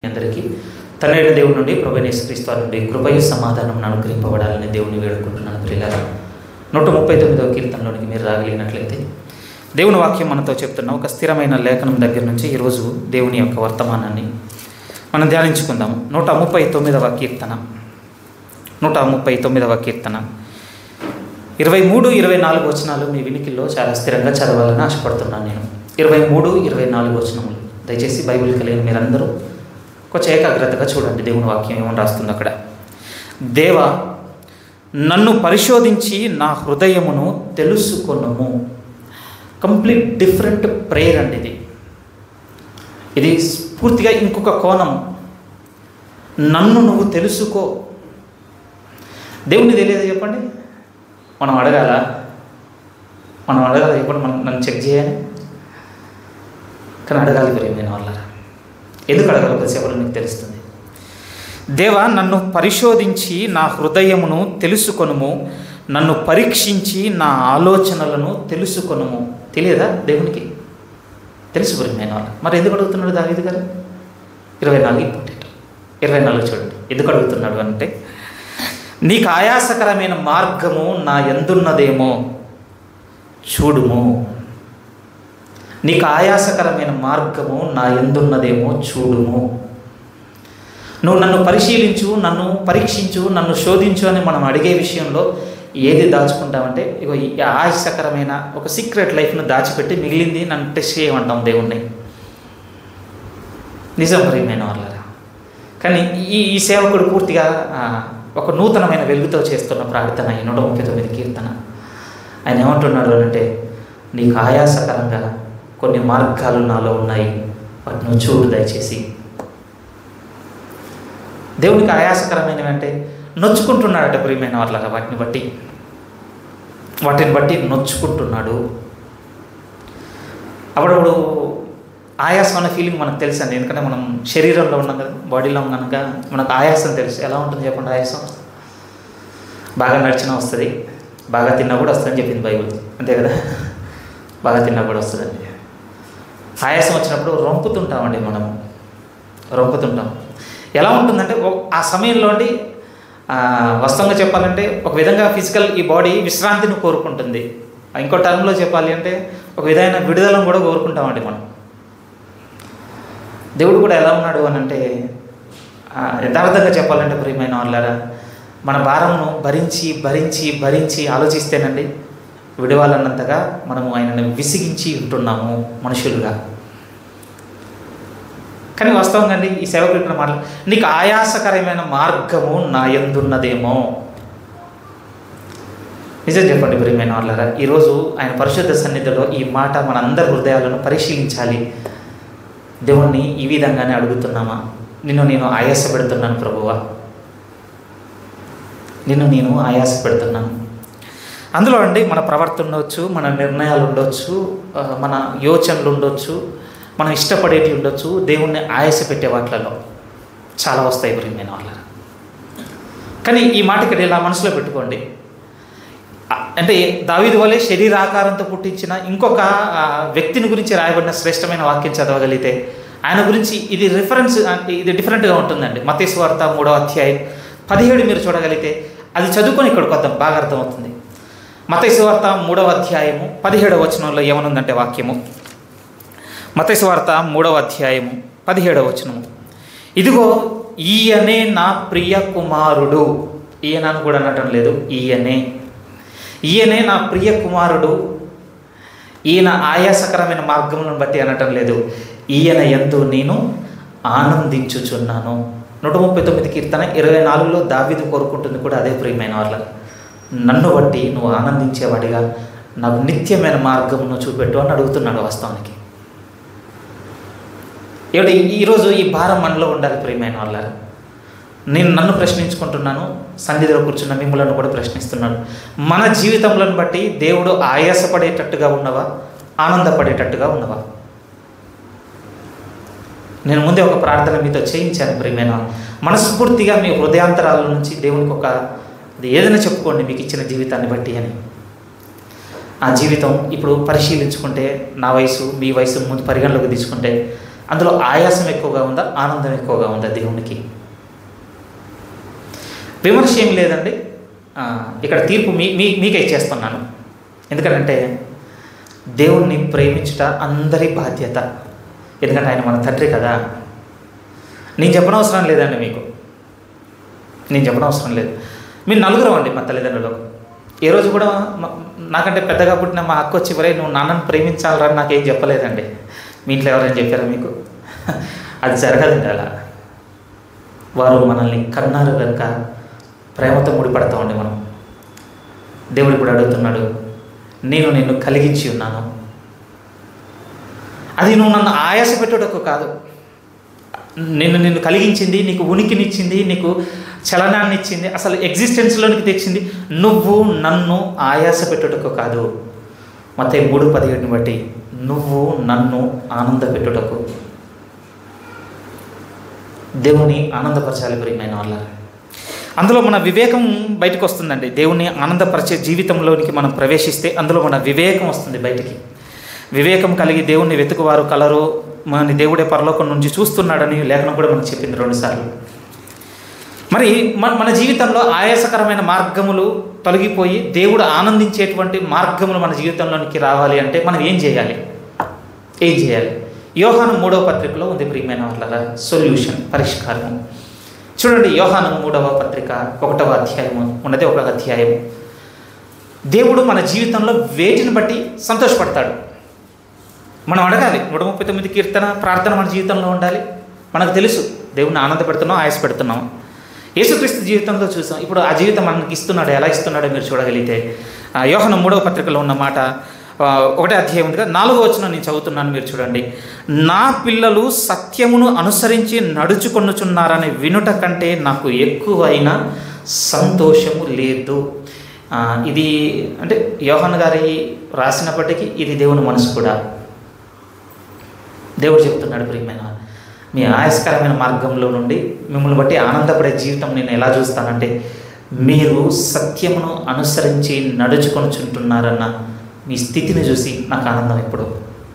అందరికీ తండ్రి దేవుడి నుండి ప్రభనేశ్వరిస్తూ నుండి కృపయు సమాధానం అనుగ్రహింపబడాలని దేవుని వేడుకుంటున్నాను ప్రియులారా నూట ముప్పై తొమ్మిదవ కీర్తనలోనికి మీరు రాగలిగినట్లయితే దేవుని వాక్యం మనతో చెప్తున్న ఒక స్థిరమైన లేఖనం దగ్గర నుంచి ఈరోజు దేవుని యొక్క వర్తమానాన్ని మనం ధ్యానించుకుందాము నూట ముప్పై తొమ్మిదవ కీర్తన నూట ముప్పై తొమ్మిదవ కీర్తన ఇరవై మూడు ఇరవై నాలుగు వచనాలు మీ వినికిల్లో చాలా స్థిరంగా చదవాలని ఆశపడుతున్నాను నేను ఇరవై మూడు ఇరవై నాలుగు వచనములు దయచేసి బైబిల్ కలిగిన మీరందరూ కొంచెం ఏకాగ్రతగా చూడండి దేవుని వాక్యం ఏమని రాస్తుంది అక్కడ దేవ నన్ను పరిశోధించి నా హృదయమును తెలుసుకొనుము కంప్లీట్ డిఫరెంట్ ప్రేయర్ అండి ఇది ఇది పూర్తిగా ఇంకొక కోణం నన్ను నువ్వు తెలుసుకో దేవుని తెలియదు చెప్పండి మనం అడగాల మనం అడగాల చెప్పండి మనం నన్ను చెక్ చేయాలి కానీ అడగాలి ప్రేమైన వాళ్ళ ఎందుకు అడగాలి కొద్దిసేపట్లో నీకు తెలుస్తుంది దేవా నన్ను పరిశోధించి నా హృదయమును తెలుసుకొనుము నన్ను పరీక్షించి నా ఆలోచనలను తెలుసుకొనుము తెలియదా దేవునికి తెలుసు ప్రియమైన వాళ్ళు మరి ఎందుకు అడుగుతున్నాడు దావీదు గారు ఇరవై నాలుగు ఇంపార్టెంట్ ఇరవై నాలుగు చూడండి ఎందుకు అడుగుతున్నాడు అంటే నీకు ఆయాసకరమైన మార్గము నా ఎందున్నదేమో చూడుము నీకు ఆయాసకరమైన మార్గము నా ఎందున్నదేమో చూడుము నువ్వు నన్ను పరిశీలించు నన్ను పరీక్షించు నన్ను శోధించు అని మనం అడిగే విషయంలో ఏది దాచుకుంటామంటే ఇగో ఈ ఆయాసకరమైన ఒక సీక్రెట్ లైఫ్ను దాచిపెట్టి మిగిలింది నన్ను టెస్ట్ చేయమంటాం దేవుణ్ణి నిజం ప్రియమైన వాళ్ళరా కానీ ఈ ఈ సేవకుడు పూర్తిగా ఒక నూతనమైన వెలుగుతో చేస్తున్న ప్రార్థన ఈ నూట ముప్పై తొమ్మిది కీర్తన ఆయన ఏమంటున్నాడు అంటే నీకు ఆయాసకరంగా కొన్ని మార్గాలు నాలో ఉన్నాయి వాటిని చూడు దయచేసి దేవునికి ఆయాసకరమైనవి అంటే నొచ్చుకుంటున్నాడట ప్రియమైన వాళ్ళగా వాటిని బట్టి వాటిని బట్టి నొచ్చుకుంటున్నాడు అప్పుడప్పుడు ఆయాసం అనే ఫీలింగ్ మనకు తెలుసు అండి ఎందుకంటే మనం శరీరంలో ఉన్నాం కదా బాడీలో కనుక మనకు ఆయాసం తెలుసు ఎలా ఉంటుంది చెప్పండి ఆయాసం బాగా నడిచినా వస్తుంది బాగా తిన్నా కూడా వస్తుందని చెప్పింది బైబుల్ అంతే కదా బాగా తిన్నా కూడా వస్తుందండి ఆయాసం వచ్చినప్పుడు రొంపుతుంటామండి మనము రొంపుతుంటాం ఎలా ఉంటుందంటే ఆ సమయంలో అండి వాస్తవంగా చెప్పాలంటే ఒక విధంగా ఫిజికల్ ఈ బాడీ విశ్రాంతిని కోరుకుంటుంది ఇంకో టర్మ్లో చెప్పాలి అంటే ఒక విధమైన విడుదలను కూడా కోరుకుంటామండి మనం దేవుడు కూడా ఎలా ఉన్నాడు అని అంటే యథార్థంగా చెప్పాలంటే ప్రియమైన వాళ్ళారా మన భారంను భరించి భరించి భరించి ఆలోచిస్తేనండి విడవాలన్నంతగా మనము ఆయనను విసిగించి ఉంటున్నాము మనుషులుగా కానీ వాస్తవంగా అండి ఈ సేవకుడు ఇక్కడ మాటలు నీకు ఆయాసకరమైన మార్గము నా ఎందున్నదేమో నిజం చెప్పండి ప్రియమైన వాళ్ళారా ఈరోజు ఆయన పరిశుద్ధ సన్నిధిలో ఈ మాట మన అందరి హృదయాలను పరిశీలించాలి దేవుణ్ణి ఈ విధంగానే అడుగుతున్నామా నిన్ను నేను ఆయాస పెడుతున్నాను ప్రభువా నిన్ను నేను ఆయాస పెడుతున్నాను అందులో అండి మన ప్రవర్తన ఉండొచ్చు మన నిర్ణయాలు ఉండొచ్చు మన యోచనలు ఉండొచ్చు మనం ఇష్టపడేటి ఉండొచ్చు దేవుణ్ణి ఆయాస పెట్టే వాటిలలో చాలా వస్తాయి ప్రియమైన వాళ్ళ కానీ ఈ మాట ఇక్కడ ఇలా మనసులో పెట్టుకోండి అంటే దావీదు వలె శరీరాకారంతో పుట్టించిన ఇంకొక వ్యక్తిని గురించి రాయబడిన శ్రేష్టమైన వాక్యం చదవగలిగితే ఆయన గురించి ఇది రిఫరెన్స్ ఇది డిఫరెంట్గా ఉంటుందండి మతేశ్వ వార్త మూడవ అధ్యాయం పదిహేడు మీరు చూడగలిగితే అది చదువుకొని ఇక్కడ కొద్దాం బాగా అర్థమవుతుంది మతేశ్వ వార్త మూడవ అధ్యాయము పదిహేడవ వచనంలో ఏమనుందంటే వాక్యము మతేశ్వార్త మూడవ అధ్యాయము పదిహేడవ వచనము ఇదిగో ఈయనే నా ప్రియ కుమారుడు ఈయన అని కూడా అనటం లేదు ఈయనే ఈయనే నా ప్రియ కుమారుడు ఈయన ఆయాసకరమైన మార్గములను బట్టి అనటం లేదు ఈయన ఎందు నేను ఆనందించుచున్నాను నూట ముప్పై తొమ్మిది కీర్తన ఇరవై నాలుగులో దావిది కోరుకుంటుంది కూడా అదే ప్రియమైన వాళ్ళ నన్ను బట్టి నువ్వు ఆనందించేవాడిగా నాకు నిత్యమైన మార్గమును చూపెట్టు అని అడుగుతున్నాడు వాస్తవానికి ఏమిటి ఈరోజు ఈ భారం మనలో ఉండాలి ప్రియమైన వాళ్ళ నేను నన్ను ప్రశ్నించుకుంటున్నాను సన్నిధిలో కూర్చున్న మిమ్మలను కూడా ప్రశ్నిస్తున్నాను మన జీవితంలో బట్టి దేవుడు ఆయాసపడేటట్టుగా ఉన్నవా ఆనందపడేటట్టుగా ఉన్నవా నేను ముందే ఒక ప్రార్థన మీతో చేయించాను ప్రియమైన మనస్ఫూర్తిగా మీ హృదయాంతరాల నుంచి దేవునికి ఒక అది ఏదైనా చెప్పుకోండి మీకు ఇచ్చిన జీవితాన్ని బట్టి అని ఆ జీవితం ఇప్పుడు పరిశీలించుకుంటే నా వయసు మీ వయసు ముందు పరిగణలోకి తీసుకుంటే అందులో ఆయాసం ఎక్కువగా ఉందా ఆనందం ఎక్కువగా ఉందా దేవునికి విమర్శ ఏం లేదండి ఆ, ఇక్కడ తీర్పు మీ మీ మీకే ఇచ్చేస్తున్నాను ఎందుకంటే దేవుణ్ణి ప్రేమించుట అందరి బాధ్యత ఎందుకంటే ఆయన మన తండ్రి కదా నేను చెప్పనవసరం లేదండి మీకు నేను చెప్పనవసరం లేదు మీరు నలుగురు అండి మా తల్లిదండ్రులు ఏ రోజు కూడా మా- నాకంటే పెద్దగా పుట్టిన మా అక్క వచ్చి వరే నువ్వు నాన్నని ప్రేమించాలరా అని నాకేం చెప్పలేదండి మీ ఇంట్లో ఎవరైనా చెప్పారా మీకు అది జరగదండి అలా వారు మనల్ని కన్నారు కనుక ప్రేమతో ముడిపడతామండి మనం దేవుడు ఇప్పుడు అడుగుతున్నాడు నేను నిన్ను కలిగించి ఉన్నాను అది నువ్వు నన్ను ఆయాస పెట్టుటకు కాదు నిన్ను నిన్ను కలిగించింది నీకు ఉనికినిచ్చింది నీకు చలనాన్ని ఇచ్చింది అసలు ఎగ్జిస్టెన్స్లోనికి తెచ్చింది నువ్వు నన్ను ఆయాస పెట్టుటకు కాదు ಮತ್ತೆ మూడు పదిహేడుని బట్టి నువ్వు నన్ను ఆనంద పెట్టుటకు దేవుని ఆనందపరచాలి ప్రియమైన వాళ్ళ అందులో మన వివేకం బయటకు వస్తుందండి దేవుని ఆనందపరిచే జీవితంలోనికి మనం ప్రవేశిస్తే అందులో మన వివేకం వస్తుంది బయటికి వివేకం కలిగి దేవుణ్ణి వెతుకువారు కలరు మన దేవుడే పరలోకం నుంచి చూస్తున్నాడని లేఖనం కూడా మనకు చెప్పింది రెండుసార్లు మరి మన మన జీవితంలో ఆయాసకరమైన మార్గములు తొలగిపోయి దేవుడు ఆనందించేటువంటి మార్గములు మన జీవితంలోనికి రావాలి అంటే మనం ఏం చేయాలి ఏం చేయాలి యోహాను మూడవ పత్రికలో ఉంది ప్రియమైన వాళ్ళ సొల్యూషన్ పరిష్కారం చూడండి యోహాను మూడవ పత్రిక ఒకటవ అధ్యాయము ఉన్నది ఒక అధ్యాయం దేవుడు మన జీవితంలో వేటిని బట్టి సంతోషపడతాడు మనం అడగాలి నూట ముప్పై తొమ్మిది కీర్తన ప్రార్థన మన జీవితంలో ఉండాలి మనకు తెలుసు దేవుడిని ఆనందపెడుతున్నాం ఆయాస పెడుతున్నాం యేసుక్రీస్తు జీవితంలో చూసాం ఇప్పుడు ఆ జీవితం మనకి ఇస్తున్నాడు ఎలా ఇస్తున్నాడో మీరు చూడగలిగితే ఆ, యోహన మూడవ పత్రికలో ఉన్న మాట ఆ, ఒకటే అధ్యాయం ఉందిగా నాలుగో వచ్చిన నేను చదువుతున్నాను మీరు చూడండి నా పిల్లలు సత్యమును అనుసరించి నడుచుకొనుచున్నారని వినుట కంటే నాకు ఎక్కువైన సంతోషము లేదు ఆ, ఇది అంటే యోహన్ గారి రాసినప్పటికీ ఇది దేవుని మనసు కూడా దేవుడు చెప్తున్నాడు ప్రియమైన మీ ఆయాస్కరమైన మార్గంలో నుండి మిమ్మల్ని బట్టి ఆనందపడే జీవితం నేను ఎలా చూస్తానంటే మీరు సత్యమును అనుసరించి నడుచుకొనుచుంటున్నారన్న మీ స్థితిని చూసి నాకు ఆనందం ఇప్పుడు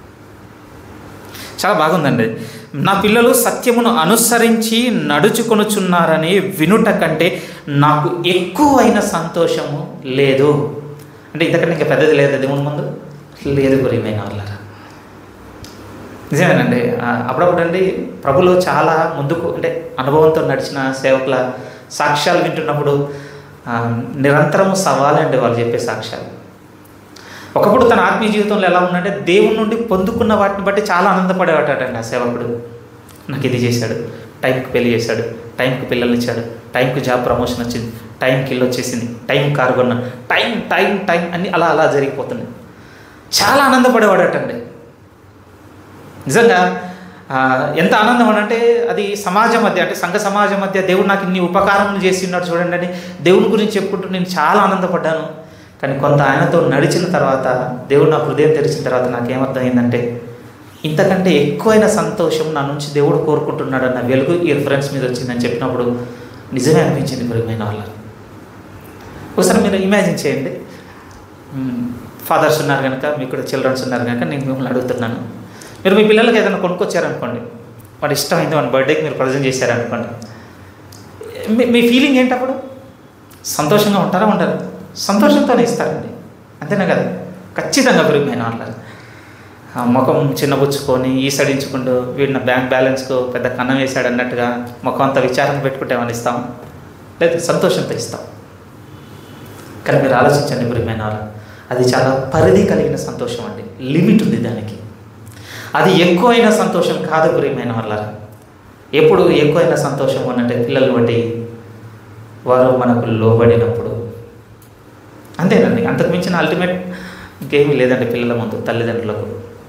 చాలా బాగుందండి నా పిల్లలు సత్యమును అనుసరించి నడుచుకొనుచున్నారని వినుట కంటే నాకు ఎక్కువైన సంతోషము లేదు అంటే ఇంతకంటే ఇంకా పెద్దది లేదు దేవుని ముందు లేదు ప్రియమైన వాళ్ళరా నిజమేనండి ఆ, అప్పుడప్పుడు అండి ప్రభులో చాలా ముందుకు అంటే అనుభవంతో నడిచిన సేవకుల సాక్ష్యాలు వింటున్నప్పుడు ఆ, నిరంతరము సవాలండి వాళ్ళు చెప్పే సాక్ష్యాలు ఒకప్పుడు తన ఆత్మీయ జీవితంలో ఎలా ఉందంటే దేవుని నుండి పొందుకున్న వాటిని బట్టి చాలా ఆనందపడేవాటండి ఆ సేవకుడు నాకు ఇది చేశాడు టైంకి పెళ్లి చేశాడు టైంకి పిల్లలు ఇచ్చాడు టైంకి జాబ్ ప్రమోషన్ వచ్చింది టైంకి ఇల్లు వచ్చేసింది టైం కారు కొన్నా టైం టైం టైం అన్ని అలా అలా జరిగిపోతుంది చాలా ఆనందపడేవాడటండి నిజంగా ఆ, ఎంత ఆనందం అని అంటే అది సమాజం మధ్య అంటే సంఘ సమాజం మధ్య దేవుడు నాకు ఇన్ని ఉపకారములు చేసి ఉన్నాడు చూడండి అని దేవుని గురించి చెప్పుకుంటూ నేను చాలా ఆనందపడ్డాను కానీ కొంత ఆయనతో నడిచిన తర్వాత దేవుడు నా హృదయం తెరిచిన తర్వాత నాకేమర్థమైందంటే ఇంతకంటే ఎక్కువైన సంతోషం నా నుంచి దేవుడు కోరుకుంటున్నాడు అన్న వెలుగు ఈ రిఫరెన్స్ మీద వచ్చిందని చెప్పినప్పుడు నిజమే అనిపించింది ప్రియమైన వాళ్ళ ఒకసారి మీరు ఇమాజిన్ చేయండి ఫాదర్స్ ఉన్నారు కనుక మీకు కూడా చిల్డ్రన్స్ ఉన్నారు కనుక నేను మిమ్మల్ని అడుగుతున్నాను మీరు మీ పిల్లలకి ఏదైనా కొనుక్కొచ్చారనుకోండి వాడు ఇష్టమైంది వాడి బర్త్డేకి మీరు ప్రజెంట్ చేశారనుకోండి మీ మీ ఫీలింగ్ ఏంటప్పుడు సంతోషంగా ఉంటారా ఉంటారు సంతోషంతోనే ఇస్తారండి అంతేనా కదా ఖచ్చితంగా పెరిగిపోయిన వాళ్ళు ఆ ముఖం చిన్నబుచ్చుకొని ఈసడించుకుంటూ వీడిన బ్యాంక్ బ్యాలెన్స్కు పెద్ద కన్నం వేశాడు అన్నట్టుగా ముఖం అంతా విచారణ పెట్టుకుంటే ఏమైనా ఇస్తాం లేదు సంతోషంతో ఇస్తాం కానీ మీరు ఆలోచించండి ప్రియమైన వాళ్ళు అది చాలా పరిధి కలిగిన సంతోషం అండి లిమిట్ ఉంది దానికి అది ఎక్కువైన సంతోషం కాదు ప్రియమైన వాళ్ళ ఎప్పుడు ఎక్కువైన సంతోషం అనంటే పిల్లలు బట్టి వారు మనకు లోబడినప్పుడు అంతేనండి అంతకు మించిన అల్టిమేట్ ఇంకేమీ లేదండి పిల్లల ముందు తల్లిదండ్రులకు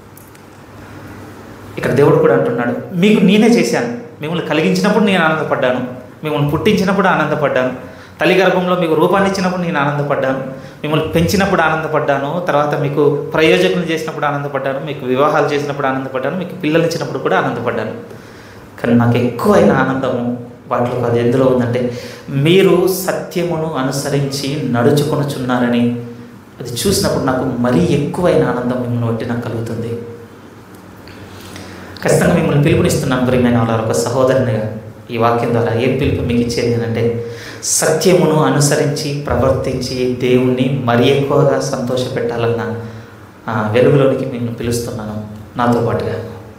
ఇక్కడ దేవుడు కూడా అంటున్నాడు మీకు నేనే చేశాను మిమ్మల్ని కలిగించినప్పుడు నేను ఆనందపడ్డాను మిమ్మల్ని పుట్టించినప్పుడు ఆనందపడ్డాను తల్లి గర్భంలో మీకు రూపాన్ని ఇచ్చినప్పుడు నేను ఆనందపడ్డాను మిమ్మల్ని పెంచినప్పుడు ఆనందపడ్డాను తర్వాత మీకు ప్రయోజకులు చేసినప్పుడు ఆనందపడ్డాను మీకు వివాహాలు చేసినప్పుడు ఆనందపడ్డాను మీకు పిల్లలు ఇచ్చినప్పుడు కూడా ఆనందపడ్డాను కానీ నాకు ఎక్కువైన ఆనందము వాటిలో అది ఎందులో ఉందంటే మీరు సత్యమును అనుసరించి నడుచుకొనుచున్నారని అది చూసినప్పుడు నాకు మరీ ఎక్కువైన ఆనందం మిమ్మల్ని బట్టి నాకు కలుగుతుంది ఖచ్చితంగా మిమ్మల్ని పిలుపునిస్తున్నాను ప్రియమైన వాళ్ళ ఒక సహోదరునిగా ఈ వాక్యం ద్వారా ఏం పిలుపు మీకు ఇచ్చేది అంటే సత్యమును అనుసరించి ప్రవర్తించి దేవుణ్ణి మరి ఎక్కువగా సంతోషపెట్టాలన్న ఆ, వెలుగులోనికి మిమ్మల్ని పిలుస్తున్నాను నాతో పాటుగా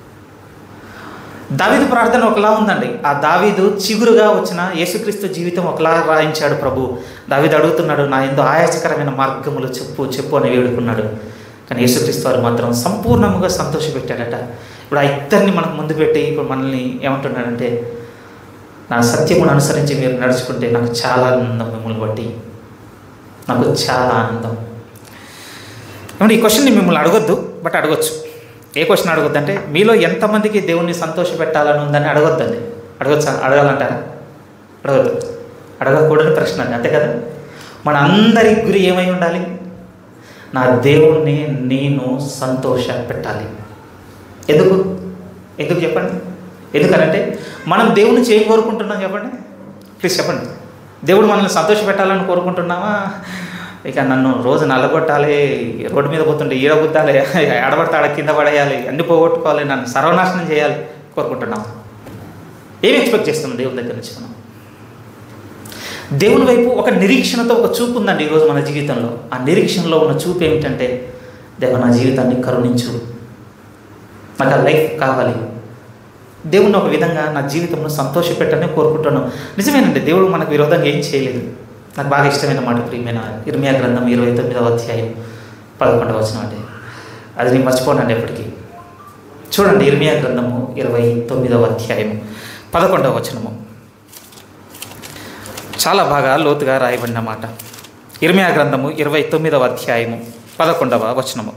దావీదు ప్రార్థన ఒకలా ఉందండి ఆ దావీదు చిగురుగా వచ్చిన యేసుక్రీస్తు జీవితం ఒకలా రాయించాడు ప్రభు దావీదు అడుగుతున్నాడు నా ఎందు ఆయాసకరమైన మార్గములు చెప్పు చెప్పు అని వేడుకున్నాడు కానీ యేసుక్రీస్తు వారు మాత్రం సంపూర్ణముగా సంతోషపెట్టాడట ఇప్పుడు ఆ ఇద్దరిని మనకు ముందు పెట్టి ఇప్పుడు మనల్ని ఏమంటున్నాడంటే నా సత్యమును అనుసరించి మీరు నడుచుకుంటే నాకు చాలా ఆనందం మిమ్మల్ని బట్టి నాకు చాలా ఆనందం ఏమంటే ఈ క్వశ్చన్ని మిమ్మల్ని అడగొద్దు బట్ అడగొచ్చు ఏ క్వశ్చన్ అడగొద్దు అంటే మీలో ఎంతమందికి దేవుణ్ణి సంతోష పెట్టాలని ఉందని అడగొద్దండి అడగొచ్చా అడగాలంటారా అడగద్దు అడగకూడని ప్రశ్న అది అంతే కదా మన అందరి గురి ఏమై ఉండాలి నా దేవుణ్ణి నేను సంతోష పెట్టాలి ఎందుకు ఎందుకు చెప్పండి ఎందుకనంటే మనం దేవుని చేయ కోరుకుంటున్నాం చెప్పండి ప్లీజ్ చెప్పండి దేవుడు మనల్ని సంతోష పెట్టాలని కోరుకుంటున్నామా ఇక నన్ను రోజు నల్లగొట్టాలి రోడ్డు మీద పోతుంటే ఈడ గుద్దాలి ఆడబడితే ఆడ కింద పడేయాలి అన్ని పోగొట్టుకోవాలి నన్ను సర్వనాశనం చేయాలి కోరుకుంటున్నాం ఏమి ఎక్స్పెక్ట్ చేస్తున్నాం దేవుని దగ్గర నుంచి మనం దేవుని వైపు ఒక నిరీక్షణతో ఒక చూపు ఉందండి ఈరోజు మన జీవితంలో ఆ నిరీక్షణలో ఉన్న చూపు ఏమిటంటే దేవ నా జీవితాన్ని కరుణించు నాకు ఆ లైఫ్ కావాలి దేవుని ఒక విధంగా నా జీవితంలో సంతోషపెట్టని కోరుకుంటున్నాం నిజమేనండి దేవుడు మనకు విరోధంగా ఏం చేయలేదు నాకు బాగా ఇష్టమైన మాట ప్రియమైన ఇర్మియా గ్రంథం ఇరవై తొమ్మిదవ అధ్యాయం పదకొండవ వచనం అంటే అది నేను మర్చిపోనండి ఎప్పటికీ చూడండి ఇర్మియా గ్రంథము ఇరవై తొమ్మిదవ అధ్యాయము పదకొండవ వచనము చాలా బాగా లోతుగా రాయబడిన మాట ఇర్మియా గ్రంథము ఇరవై తొమ్మిదవ అధ్యాయము పదకొండవ వచనము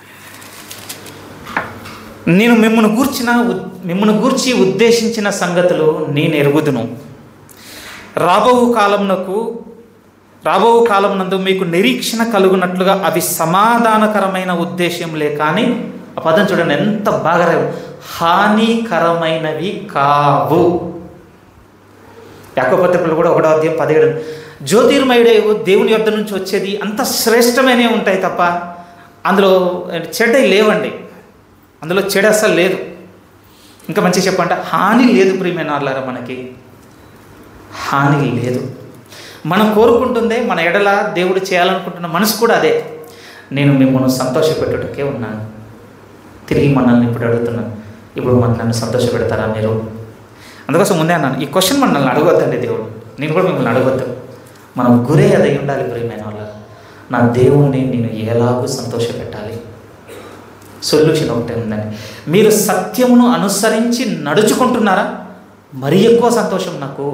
నేను మిమ్మల్ని గూర్చిన ఉద్- మిమ్మల్ని గూర్చి ఉద్దేశించిన సంగతులు నేను ఎరుగుదును రాబో కాలంనకు రాబో కాలమునందు మీకు నిరీక్షణ కలుగునట్లుగా అవి సమాధానకరమైన ఉద్దేశంలే కానీ ఆ పదం చూడండి ఎంత బాగా రాయబడి- హానికరమైనవి కావు యాకోపత్రికలు కూడా ఒకటో అధ్యాయం పదిహేడు జ్యోతిర్మయుడే దేవుని యొద్ద నుంచి వచ్చేది అంత శ్రేష్టమైనవి ఉంటాయి తప్ప అందులో చెడ్డ లేవండి అందులో చెడు అసలు లేదు ఇంకా మంచిగా చెప్పంటే హాని లేదు ప్రియమైన వాళ్ళారా మనకి హాని లేదు మనం కోరుకుంటుందే మన ఎడల దేవుడు చేయాలనుకుంటున్న మనసు కూడా అదే నేను మిమ్మల్ని సంతోషపెట్టుటకే ఉన్నాను తిరిగి మనల్ని ఇప్పుడు అడుగుతున్నాను ఇప్పుడు మన నన్ను సంతోష పెడతారా మీరు అందుకోసం ముందే అన్నాను ఈ క్వశ్చన్ మనల్ని అడగొద్దండి దేవుడు నేను కూడా మిమ్మల్ని అడగొద్దు మనం గురే అదై ఉండాలి ప్రియమైన వాళ్ళ నా దేవుణ్ణి నేను ఎలాగూ సంతోష పెట్టాలి సొల్యూషన్ ఒకటే ఉందండి మీరు సత్యమును అనుసరించి నడుచుకుంటున్నారా మరి ఎక్కువ సంతోషం నాకు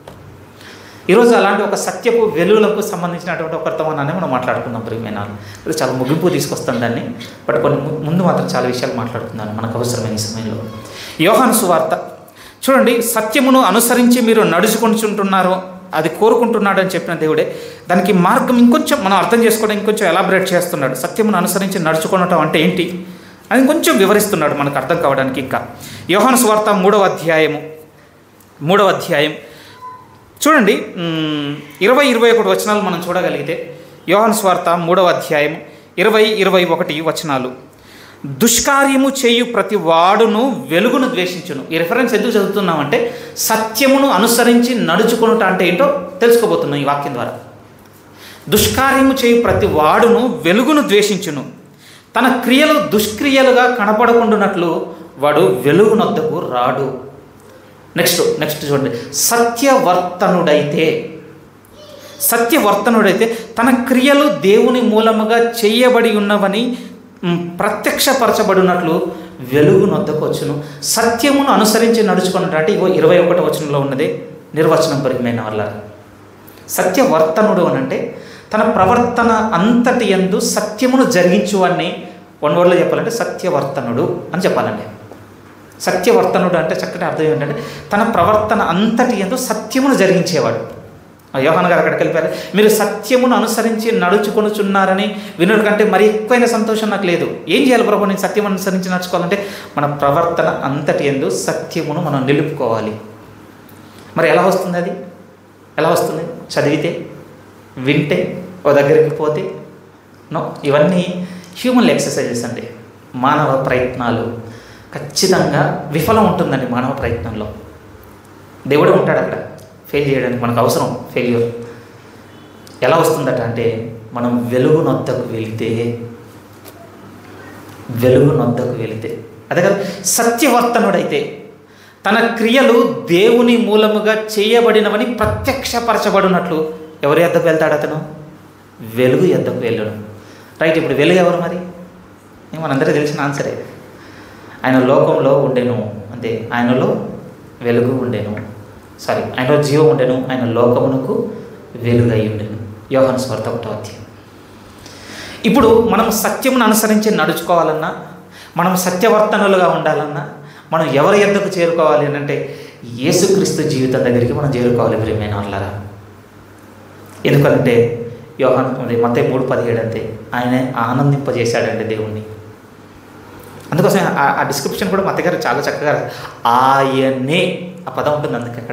ఈరోజు అలాంటి ఒక సత్యపు వెలుగులకు సంబంధించినటువంటి ఒక వర్తమానాన్ని మనం మాట్లాడుకుందాం ప్రియమైన వాళ్ళు. ఇది చాలా ముగింపు తీసుకొస్తాం దాన్ని బట్ కొన్ని ము- ముందు మాత్రం చాలా విషయాలు మాట్లాడుతున్నాను మనకు అవసరమైన ఈ సమయంలో యోహాను సువార్త చూడండి సత్యమును అనుసరించి మీరు నడుచుకుంటుంటున్నారో అది కోరుకుంటున్నాడని చెప్పిన దేవుడే దానికి మార్గం ఇంకొంచెం మనం అర్థం చేసుకోవడం ఇంకొంచెం ఎలాబరేట్ చేస్తున్నాడు సత్యమును అనుసరించి నడుచుకోవటం అంటే ఏంటి అది కొంచెం వివరిస్తున్నాడు మనకు అర్థం కావడానికి ఇంకా యోహాను సువార్త మూడవ అధ్యాయము మూడవ అధ్యాయం చూడండి మ్, ఇరవై ఇరవై ఒకటి వచనాలు మనం చూడగలిగితే యోహాను స్వార్త మూడవ అధ్యాయం ఇరవై ఇరవై ఒకటి వచనాలు దుష్కార్యము చేయు ప్రతి వాడును వెలుగును ద్వేషించును ఈ రెఫరెన్స్ ఎందుకు చదువుతున్నామంటే సత్యమును అనుసరించి నడుచుకునుట అంటే ఏంటో తెలుసుకోబోతున్నాం ఈ వాక్యం ద్వారా దుష్కార్యము చేయు ప్రతి వాడును వెలుగును ద్వేషించును తన క్రియలు దుష్క్రియలుగా కనపడకుండానట్లు వాడు వెలుగునొద్దకు రాడు నెక్స్ట్ నెక్స్ట్ చూడండి సత్యవర్తనుడైతే సత్యవర్తనుడైతే తన క్రియలు దేవుని మూలముగా చేయబడి ఉన్నవని మ్, ప్రత్యక్షపరచబడినట్లు వెలుగు నొద్దకొచ్చును సత్యమును అనుసరించి నడుచుకున్నట్టు అంటే ఇగో ఇరవై ఒకటో వచనంలో ఉన్నది నిర్వచనం పరిమైన వల్ల సత్యవర్తనుడు అని అంటే తన ప్రవర్తన అంతటి ఎందు సత్యమును జరిగించు అని వన్ వర్డ్లో చెప్పాలంటే సత్యవర్తనుడు అని చెప్పాలండి సత్యవర్తనుడు అంటే చక్కటి అర్థం ఏంటంటే తన ప్రవర్తన అంతటి ఎందు సత్యమును జరిగించేవాడు ఆ యోహాన్ గారు అక్కడికి వెళ్ళిపోయారు మీరు సత్యమును అనుసరించి నడుచుకొనుచున్నారని వినుడు కంటే మరి ఎక్కువైన సంతోషం నాకు లేదు ఏం చేయాలి ప్రభు నేను సత్యం అనుసరించి నడుచుకోవాలంటే మన ప్రవర్తన అంతటి ఎందు సత్యమును మనం నిలుపుకోవాలి మరి ఎలా వస్తుంది అది ఎలా వస్తుంది చదివితే వింటే ఓ దగ్గరికి పోతే నో ఇవన్నీ హ్యూమన్ ఎక్సర్సైజెస్ అండి మానవ ప్రయత్నాలు ఖచ్చితంగా విఫలం ఉంటుందండి మానవ ప్రయత్నంలో దేవుడే ఉంటాడు అక్కడ ఫెయిల్ చేయడానికి మనకు అవసరం ఫెయిల్యూర్ ఎలా వస్తుందట అంటే మనం వెలుగు నొద్దకు వెళితే వెలుగు నొద్దకు వెళితే అదే కదా సత్యవర్తనుడైతే తన క్రియలు దేవుని మూలముగా చేయబడినవని ప్రత్యక్షపరచబడినట్లు ఎవరి ఎద్దకు వెళ్తాడు అతను వెలుగు ఎద్దకు వెళ్ళడం రైట్ ఇప్పుడు వెలుగు ఎవరు మరి ఇది మనందరికీ తెలిసిన ఆన్సరే ఆయన లోకంలో ఉండెను అంతే ఆయనలో వెలుగు ఉండెను సారీ ఆయనలో జీవం ఉండెను ఆయన లోకమునకు వెలుగై ఉండెను యోహన్ స్వార్థ ఒకటో అధ్యాయం ఇప్పుడు మనం సత్యమును అనుసరించి నడుచుకోవాలన్నా మనం సత్యవర్తనులుగా ఉండాలన్నా మనం ఎవరి ఎద్దకు చేరుకోవాలి అని అంటే యేసుక్రీస్తు జీవితం దగ్గరికి మనం చేరుకోవాలి ప్రియమైన వాళ్ళరా ఎందుకంటే యోహాన్ మత మూడు పదిహేడు అంతే ఆయనే ఆనందింపజేశాడండి దేవుణ్ణి అందుకోసం ఆ- ఆ డిస్క్రిప్షన్ కూడా మత గారు చాలా చక్కగా రాశారు. ఆయనే ఆ పదం ఉంటుంది అందుకే అక్కడ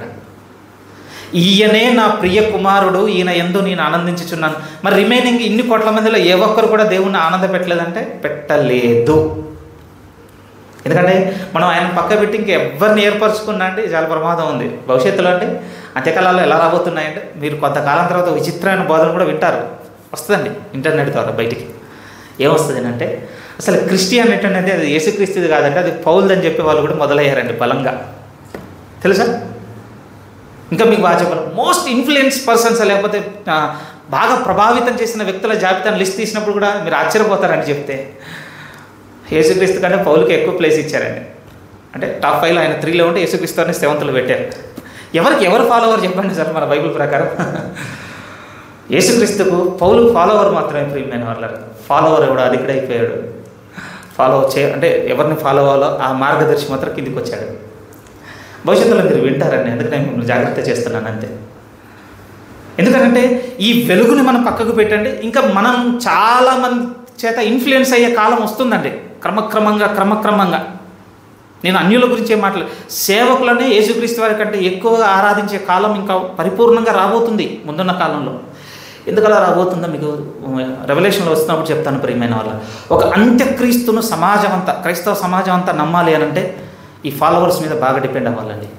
ఈయనే నా ప్రియ కుమారుడు ఈయన ఎందు నేను ఆనందించుచున్నాను మరి రిమైనింగ్ ఇన్ని కోట్ల మందిలో ఏ ఒక్కరు కూడా దేవుణ్ణి ఆనంద పెట్టలేదంటే పెట్టలేదు ఎందుకంటే మనం ఆయన పక్క పెట్టి ఇంక ఎవరిని ఏర్పరచుకున్నా అంటే చాలా ప్రమాదం ఉంది భవిష్యత్తులో అంటే అంత్యకాలాల్లో ఎలా రాబోతున్నాయంటే మీరు కొంతకాలం తర్వాత విచిత్రమైన బోధన కూడా వింటారు వస్తుందండి ఇంటర్నెట్ ద్వారా బయటికి ఏమొస్తుంది అంటే అసలు క్రిస్టియానిటీ అనేది అది యేసుక్రీస్తుది కాదంటే అది పౌల్దని చెప్పే వాళ్ళు కూడా మొదలయ్యారండి బలంగా తెలుసా ఇంకా మీకు బాగా చెప్పాలి మోస్ట్ ఇన్ఫ్లుయెన్స్ పర్సన్స్ లేకపోతే ఆ, బాగా ప్రభావితం చేసిన వ్యక్తుల జాబితాను లిస్ట్ తీసినప్పుడు కూడా మీరు ఆశ్చర్యపోతారని చెప్తే యేసుక్రీస్తు కంటే పౌలుకి ఎక్కువ ప్లేస్ ఇచ్చారండి అంటే టాప్ ఫైవ్లో ఆయన త్రీలో ఉంటే యేసుక్రీస్తుని సెవెంత్లో పెట్టారు ఎవరికి ఎవరు ఫాలోవర్ చెప్పండి సార్ మన బైబిల్ ప్రకారం యేసుక్రీస్తుకు పౌలు ఫాలోవర్ మాత్రమే ప్రియమైన వాళ్ళ ఫాలోవర్ ఎవడు అధికుడైపోయాడు ఫాలో చే అంటే ఎవరిని ఫాలో అవ్వాలో ఆ మార్గదర్శి మాత్రం కిందికి వచ్చాడు భవిష్యత్తులో మీరు వింటారండి అందుకని నేను మిమ్మల్ని జాగ్రత్త చేస్తున్నాను అంతే ఎందుకంటే ఈ వెలుగుని మనం పక్కకు పెట్టండి ఇంకా మనం చాలా మంది చేత ఇన్ఫ్లుయెన్స్ అయ్యే కాలం వస్తుందండి క్రమక్రమంగా క్రమక్రమంగా నేను అన్యుల గురించి ఏం మాట్లాడు సేవకులనే యేసుక్రీస్తు వారి కంటే ఎక్కువగా ఆరాధించే కాలం ఇంకా పరిపూర్ణంగా రాబోతుంది ముందున్న కాలంలో ఎందుకలా రాబోతుందో మీకు రెవల్యూషన్లో వస్తున్నప్పుడు చెప్తాను ప్రియమైన వాళ్ళ ఒక అంత్యక్రీస్తును సమాజం అంతా క్రైస్తవ సమాజం అంతా నమ్మాలి అని అంటే ఈ ఫాలోవర్స్ మీద బాగా డిపెండ్ అవ్వాలండి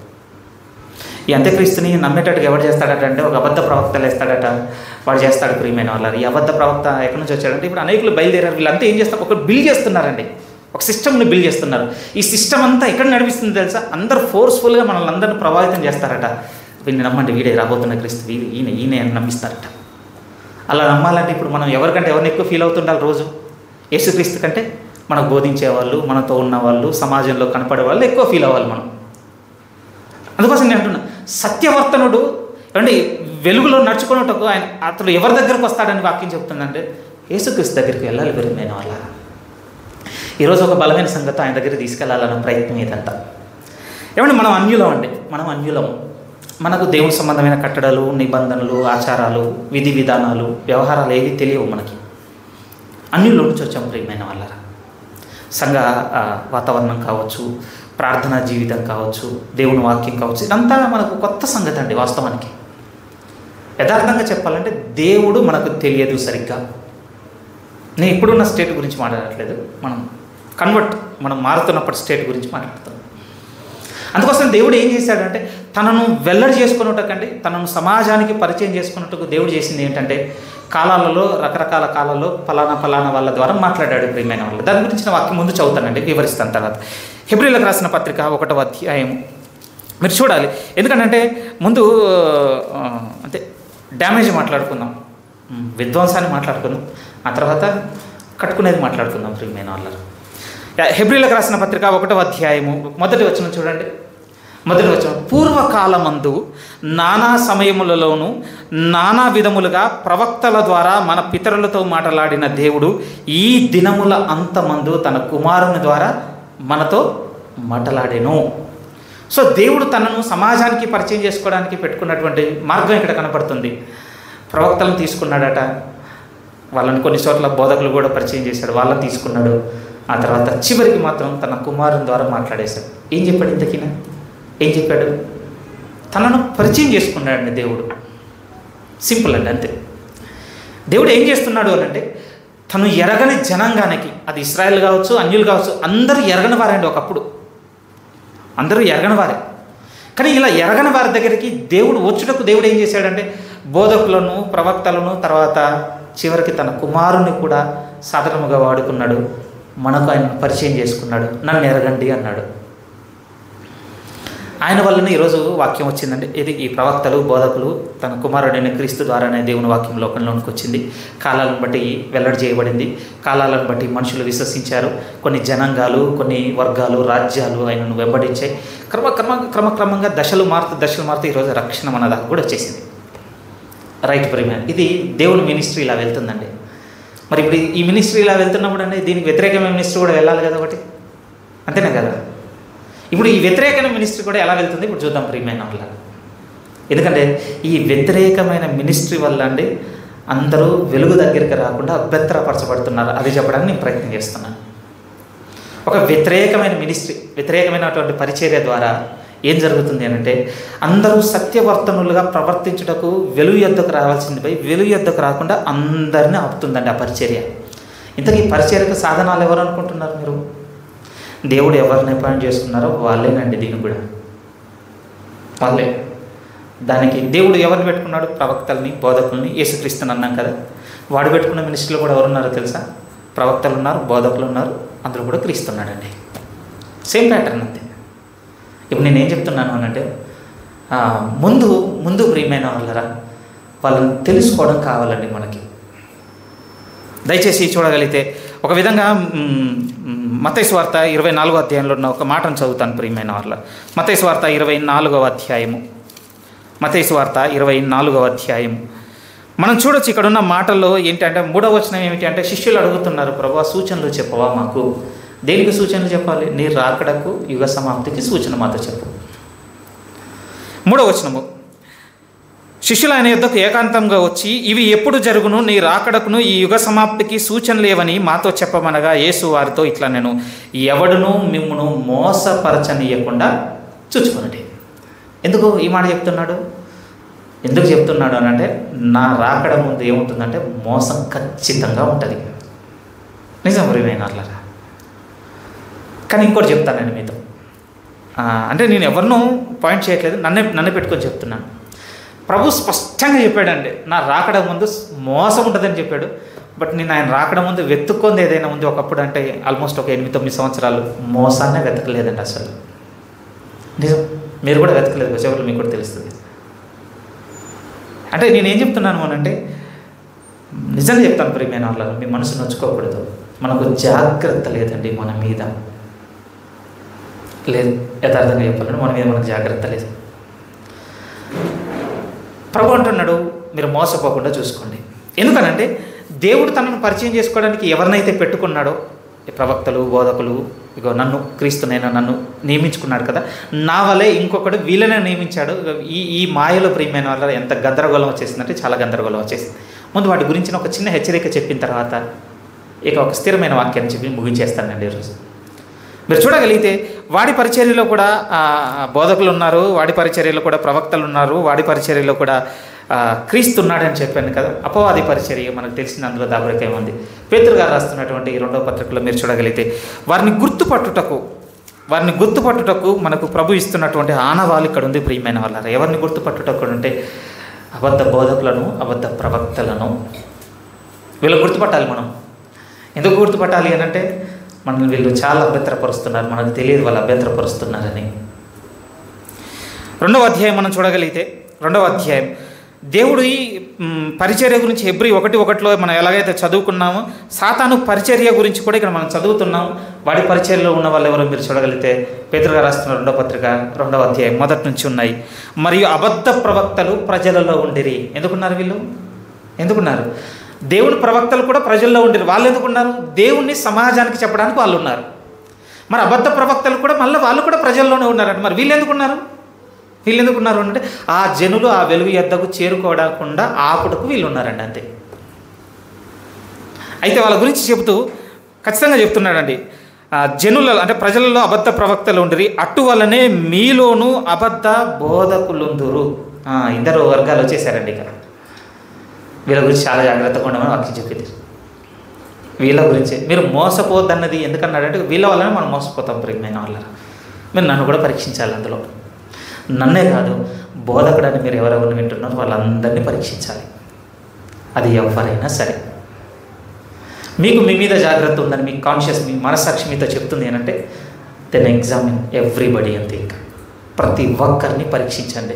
ఈ అంత్యక్రీస్తుని నమ్మేటట్టుగా ఎవరు చేస్తాడట అంటే ఒక అబద్ధ ప్రవక్త లేస్తాడట వాడు చేస్తాడు ప్రియమైన వాళ్ళు ఈ అబద్ధ ప్రవక్త ఎక్కడి నుంచి వచ్చాడంటే ఇప్పుడు అనేకులు బయలుదేరారు వీళ్ళంతా ఏం చేస్తారు ఒక బిల్డ్ చేస్తున్నారండి ఒక సిస్టమ్ని బిల్డ్ చేస్తున్నారు ఈ సిస్టమ్ అంతా ఎక్కడ నడిపిస్తుంది తెలుసా అందరు ఫోర్స్ఫుల్గా మనల్ని అందరిని ప్రభావితం చేస్తారట వీడిని నమ్మండి వీడే రాబోతున్న క్రీస్తు వీడు ఈయన ఈయన అని నమ్మిస్తారట అలా నమ్మాలంటే ఇప్పుడు మనం ఎవరికంటే ఎవరిని ఎక్కువ ఫీల్ అవుతుండాలి రోజు యేసుక్రీస్తు కంటే మనకు బోధించే వాళ్ళు మనతో ఉన్న వాళ్ళు సమాజంలో కనపడే వాళ్ళు ఎక్కువ ఫీల్ అవ్వాలి మనం అందుకోసం నేను అంటున్నా సత్యవర్తనుడు ఏమండి వెలుగులో నడుచుకున్నట్టుకు ఆయన అతడు ఎవరి దగ్గరకు వస్తాడని వాక్యం చెప్తుందంటే యేసుక్రీస్తు దగ్గరికి వెళ్ళాలి ప్రియమైన వాళ్ళ ఈరోజు ఒక బలమైన సంగతి ఆయన దగ్గరికి తీసుకెళ్లాలన్న ప్రయత్నం ఇదంతా ఏమండి మనం అన్యులం అండి మనం అన్యులం మనకు దేవుని సంబంధమైన కట్టడాలు నిబంధనలు ఆచారాలు విధి విధానాలు వ్యవహారాలు ఏవి తెలియవు మనకి అన్యుల నుంచి వచ్చాం ప్రియమైన వాళ్ళ సంఘ ఆ, వాతావరణం కావచ్చు ప్రార్థనా జీవితం కావచ్చు దేవుని వాక్యం కావచ్చు ఇదంతా మనకు కొత్త సంగతి అండి వాస్తవానికి యథార్థంగా చెప్పాలంటే దేవుడు మనకు తెలియదు సరిగ్గా నేను ఇప్పుడున్న స్టేట్ గురించి మాట్లాడట్లేదు మనం కన్వర్ట్ మనం మారుతున్నప్పటి స్టేట్ గురించి మాట్లాడుతాం అందుకోసం దేవుడు ఏం చేశాడంటే తనను వెల్లడి చేసుకున్నట్టుకంటే తనను సమాజానికి పరిచయం చేసుకున్నట్టుకు దేవుడు చేసింది ఏంటంటే కాలాలలో రకరకాల కాలాల్లో ఫలానా ఫలానా వాళ్ళ ద్వారా మాట్లాడాడు ప్రియమైన వాళ్ళు దాని గురించిన వాక్యం ముందు చదువుతానండి వివరిస్తాను తర్వాత హెబ్రిలకు రాసిన పత్రిక ఒకటవ అధ్యాయం మీరు చూడాలి ఎందుకంటే ముందు ఆ, అంటే డ్యామేజ్ మాట్లాడుకుందాం ఉమ్, విధ్వంసాన్ని మాట్లాడుకుందాం ఆ తర్వాత కట్టుకునేది మాట్లాడుకుందాం ప్రియమైన వాళ్ళ హెబ్రిలకు రాసిన పత్రిక ఒకటవ అధ్యాయము మొదటి వచనం చూడండి మొదటి వచనం పూర్వకాలమందు నానా సమయములలోనూ నానా విధములుగా ప్రవక్తల ద్వారా మన పితరులతో మాట్లాడిన దేవుడు ఈ దినముల అంతమందు తన కుమారుని ద్వారా మనతో మాట్లాడెను సో దేవుడు తనను సమాజానికి పరిచయం చేసుకోవడానికి పెట్టుకున్నటువంటి మార్గం ఇక్కడ కనపడుతుంది ప్రవక్తలను తీసుకున్నాడట వాళ్ళని కొన్ని చోట్ల బోధకులు కూడా పరిచయం చేశాడు వాళ్ళని తీసుకున్నాడు ఆ తర్వాత చివరికి మాత్రం తన కుమారుని ద్వారా మాట్లాడేశాడు ఏం చెప్పాడు ఇంతకిన ఏం చెప్పాడు తనను పరిచయం చేసుకున్నాడండి దేవుడు సింపుల్ అండి అంతే దేవుడు ఏం చేస్తున్నాడు అని అంటే తను ఎరగని జనాంగానికి అది ఇస్రాయల్ కావచ్చు అన్యులు కావచ్చు అందరూ ఎరగని వారండి ఒకప్పుడు అందరూ ఎరగని వారే కానీ ఇలా ఎరగని వారి దగ్గరికి దేవుడు వచ్చుటకు దేవుడు ఏం చేశాడంటే బోధకులను ప్రవక్తలను తర్వాత చివరికి తన కుమారుని కూడా సాధనముగా వాడుకున్నాడు మనకు ఆయన పరిచయం చేసుకున్నాడు నన్ను ఎరగండి అన్నాడు ఆయన వల్లనే ఈరోజు వాక్యం వచ్చిందండి ఇది ఈ ప్రవక్తలు బోధకులు తన కుమారుడైన క్రీస్తు ద్వారానే దేవుని వాక్యం లోకంలోనికి వచ్చింది కాలాలను బట్టి వెల్లడి చేయబడింది కాలాలను బట్టి మనుషులు విశ్వసించారు కొన్ని జనాంగాలు కొన్ని వర్గాలు రాజ్యాలు ఆయనను వెంబడించాయి క్రమ క్రమ క్రమక్రమంగా దశలు మారుతూ దశలు మారుతూ ఈరోజు రక్షణ మన దాకా కూడా వచ్చేసింది రైట్ ప్రీమియర్ ఇది దేవుని మినిస్ట్రీ ఇలా వెళ్తుందండి మరి ఇప్పుడు ఈ మినిస్ట్రీ ఇలా వెళ్తున్నప్పుడు అంటే దీనికి వ్యతిరేకమైన మినిస్ట్రీ కూడా వెళ్ళాలి కదా ఒకటి అంతేనా కదా ఇప్పుడు ఈ వ్యతిరేకమైన మినిస్ట్రీ కూడా ఎలా వెళ్తుంది ఇప్పుడు చూద్దాం ప్రియమైన వల్ల ఎందుకంటే ఈ వ్యతిరేకమైన మినిస్ట్రీ వల్ల అండి అందరూ వెలుగు దగ్గరికి రాకుండా అభ్యంతరపరచబడుతున్నారు అది చెప్పడానికి నేను ప్రయత్నం చేస్తున్నాను ఒక వ్యతిరేకమైన మినిస్ట్రీ వ్యతిరేకమైనటువంటి పరిచర్య ద్వారా ఏం జరుగుతుంది అని అంటే అందరూ సత్యవర్తనులుగా ప్రవర్తించుటకు వెలుగు యొద్దకు రావాల్సింది పోయి వెలుగు యొద్దకు రాకుండా అందరినీ ఆపుతుందండి ఆ పరిచర్య ఇంతకీ ఈ పరిచర్యకు సాధనాలు ఎవరు అనుకుంటున్నారు మీరు దేవుడు ఎవరిని అపాయింట్ చేసుకున్నారో వాళ్ళేనండి దీనికి కూడా వాళ్ళే దానికి దేవుడు ఎవరిని పెట్టుకున్నాడు ప్రవక్తల్ని బోధకుల్ని యేసుక్రీస్తుని అన్నాం కదా వాడు పెట్టుకున్న మినిస్టర్లు కూడా ఎవరున్నారో తెలుసా ప్రవక్తలు ఉన్నారు బోధకులు ఉన్నారు అందరూ కూడా క్రీస్తున్నాడండి సేమ్ ప్యాటర్న్ అంతే ఇప్పుడు నేను ఏం చెప్తున్నాను అనంటే ఆ, ముందు ముందు ప్రియమైన వాళ్ళరా వాళ్ళని తెలుసుకోవడం కావాలండి మనకి దయచేసి చూడగలిగితే ఒక విధంగా మతైస్ వార్త ఇరవై నాలుగో అధ్యాయంలో ఉన్న ఒక మాటను చదువుతాను ప్రియమైన వాళ్ళ మతైస్ వార్త ఇరవై నాలుగవ అధ్యాయము మతైస్ వార్త ఇరవై నాలుగవ అధ్యాయము మనం చూడొచ్చు ఇక్కడ ఉన్న మాటల్లో ఏంటంటే మూడవ వచనం ఏమిటి అంటే శిష్యులు అడుగుతున్నారు ప్రభా సూచనలు చెప్పవా మాకు దేనికి సూచనలు చెప్పాలి నీ రాకడకు యుగ సమాప్తికి సూచన మాతో చెప్పు మూడవ వచనము శిష్యులు ఆయన యుద్ధకు ఏకాంతంగా వచ్చి ఇవి ఎప్పుడు జరుగును నీ రాకడకును ఈ యుగ సమాప్తికి సూచనలు లేవని మాతో చెప్పమనగా యేసు వారితో ఇట్లా నేను ఎవడును మిమ్మును మోసపరచనీయకుండా చూచుకొనండి ఎందుకు ఈ మాట చెప్తున్నాడు ఎందుకు చెప్తున్నాడు అని అంటే నా రాకడ ముందు ఏముంటుందంటే మోసం ఖచ్చితంగా ఉంటుంది నిజం ప్రియమైన అట్లరా కానీ ఇంకోటి చెప్తానండి మీతో ఆ, అంటే నేను ఎవరినూ పాయింట్ చేయట్లేదు నన్నే నన్ను పెట్టుకొని చెప్తున్నాను ప్రభు స్పష్టంగా చెప్పాడండి నా రాకడ ముందు మోసం ఉంటుందని చెప్పాడు బట్ నేను ఆయన రాకడ ముందు వెతుక్కుంది ఏదైనా ఉంది ఒకప్పుడు అంటే ఆల్మోస్ట్ ఒక ఎనిమిది తొమ్మిది సంవత్సరాలు మోసాన్నే వెతకలేదండి అసలు నిజం మీరు కూడా వెతకలేదు వచ్చేవాళ్ళు మీకు కూడా తెలుస్తుంది అంటే నేను ఏం చెప్తున్నాను అని అంటే నిజంగా చెప్తాను ప్రియమైన వాళ్ళని మీ మనసు నొచ్చుకోకూడదు మనకు జాగ్రత్త లేదండి మన మీద లేదు యథార్థంగా చెప్పాలంటే మన మీద మనకు జాగ్రత్త లేదు ప్రభు అంటున్నాడు మీరు మోసపోకుండా చూసుకోండి ఎందుకనంటే దేవుడు తనను పరిచయం చేసుకోవడానికి ఎవరినైతే పెట్టుకున్నాడో ఈ ప్రవక్తలు బోధకులు ఇగో నన్ను క్రీస్తునైనా నన్ను నియమించుకున్నాడు కదా నా వలే ఇంకొకడు వీళ్ళనే నియమించాడు ఇగో ఈ ఈ మాయలో ప్రియమైన వాళ్ళ ఎంత గందరగోళం వచ్చేసిందంటే చాలా గందరగోళం వచ్చేసింది ముందు వాటి గురించిన ఒక చిన్న హెచ్చరిక చెప్పిన తర్వాత ఇక ఒక స్థిరమైన వాక్యాన్ని చెప్పి ముగించేస్తానండి ఈరోజు మీరు చూడగలిగితే వాడి పరిచర్యలో కూడా ఆ, బోధకులు ఉన్నారు వాడి పరిచర్యలో కూడా ప్రవక్తలు ఉన్నారు వాడి పరిచర్యలో కూడా ఆ, క్రీస్తు ఉన్నాడని చెప్పాను కదా అపవాది పరిచర్య మనకు తెలిసిన అందులో దాబరికం ఉంది పేతురు గారు రాస్తున్నటువంటి ఈ రెండవ పత్రికలో మీరు చూడగలిగితే వారిని గుర్తుపట్టుటకు వారిని గుర్తుపట్టుటకు మనకు ప్రభు ఇస్తున్నటువంటి ఆనవాళ్ళు ఇక్కడ ఉంది ప్రియమైన వాళ్ళ ఎవరిని గుర్తుపట్టుటకు అంటే అబద్ధ బోధకులను అబద్ధ ప్రవక్తలను వీళ్ళు గుర్తుపట్టాలి మనం ఎందుకు గుర్తుపట్టాలి అని అంటే మనల్ని వీళ్ళు చాలా అభ్యంతరపరుస్తున్నారు మనకు తెలియదు వాళ్ళు అభ్యంతరపరుస్తున్నారని రెండవ అధ్యాయం మనం చూడగలిగితే రెండవ అధ్యాయం దేవుడు ఈ మ్, పరిచర్య గురించి ఎబ్రి ఒకటి ఒకటిలో మనం ఎలాగైతే చదువుకున్నామో సాతాను పరిచర్య గురించి కూడా ఇక్కడ మనం చదువుతున్నాం వాడి పరిచర్యలో ఉన్న వాళ్ళు ఎవరో మీరు చూడగలిగితే పేదరుగా రాస్తున్న రెండవ పత్రిక రెండవ అధ్యాయం మొదటి నుంచి ఉన్నాయి మరియు అబద్ధ ప్రవక్తలు ప్రజలలో ఉండిరి ఎందుకున్నారు వీళ్ళు ఎందుకున్నారు దేవుని ప్రవక్తలు కూడా ప్రజల్లో ఉండిరి వాళ్ళు ఎందుకున్నారు దేవుణ్ణి సమాజానికి చెప్పడానికి వాళ్ళు ఉన్నారు మరి అబద్ధ ప్రవక్తలు కూడా మళ్ళీ వాళ్ళు కూడా ప్రజల్లోనే ఉన్నారంట మరి వీళ్ళు ఎందుకున్నారు వీళ్ళు ఎందుకున్నారు అంటే ఆ జనులు ఆ వెలుగు ఎద్దకు చేరుకోవకుండా ఆపుటకు వీళ్ళు ఉన్నారండి అంతే అయితే వాళ్ళ గురించి చెబుతూ ఖచ్చితంగా చెప్తున్నాడండి ఆ జనుల అంటే ప్రజలలో అబద్ధ ప్రవక్తలు ఉండిరి అటు వలనే మీలోనూ అబద్ధ బోధకులుందురు ఆ, ఇద్దరు వర్గాలు వచ్చేసారండి ఇక్కడ వీళ్ళ గురించి చాలా జాగ్రత్తగా ఉండమని వాక్యం చెప్పింది వీళ్ళ గురించి మీరు మోసపోద్దన్నది ఎందుకన్నాడంటే వీళ్ళ వల్లనే మనం మోసపోతాం ప్రియమైన వాళ్ళ మీరు నన్ను కూడా పరీక్షించాలి అందులో నన్నే కాదు బోధకుడని మీరు ఎవరెవరిని వింటున్నారో వాళ్ళందరినీ పరీక్షించాలి అది ఎవరైనా సరే మీకు మీ మీద జాగ్రత్త ఉందని మీకు కాన్షియస్ మీ మనసాక్షి మీతో చెప్తుంది ఏంటంటే దెన్ ఎగ్జామిన్ ఎవ్రీబడి అని థింక్ ప్రతి ఒక్కరిని పరీక్షించండి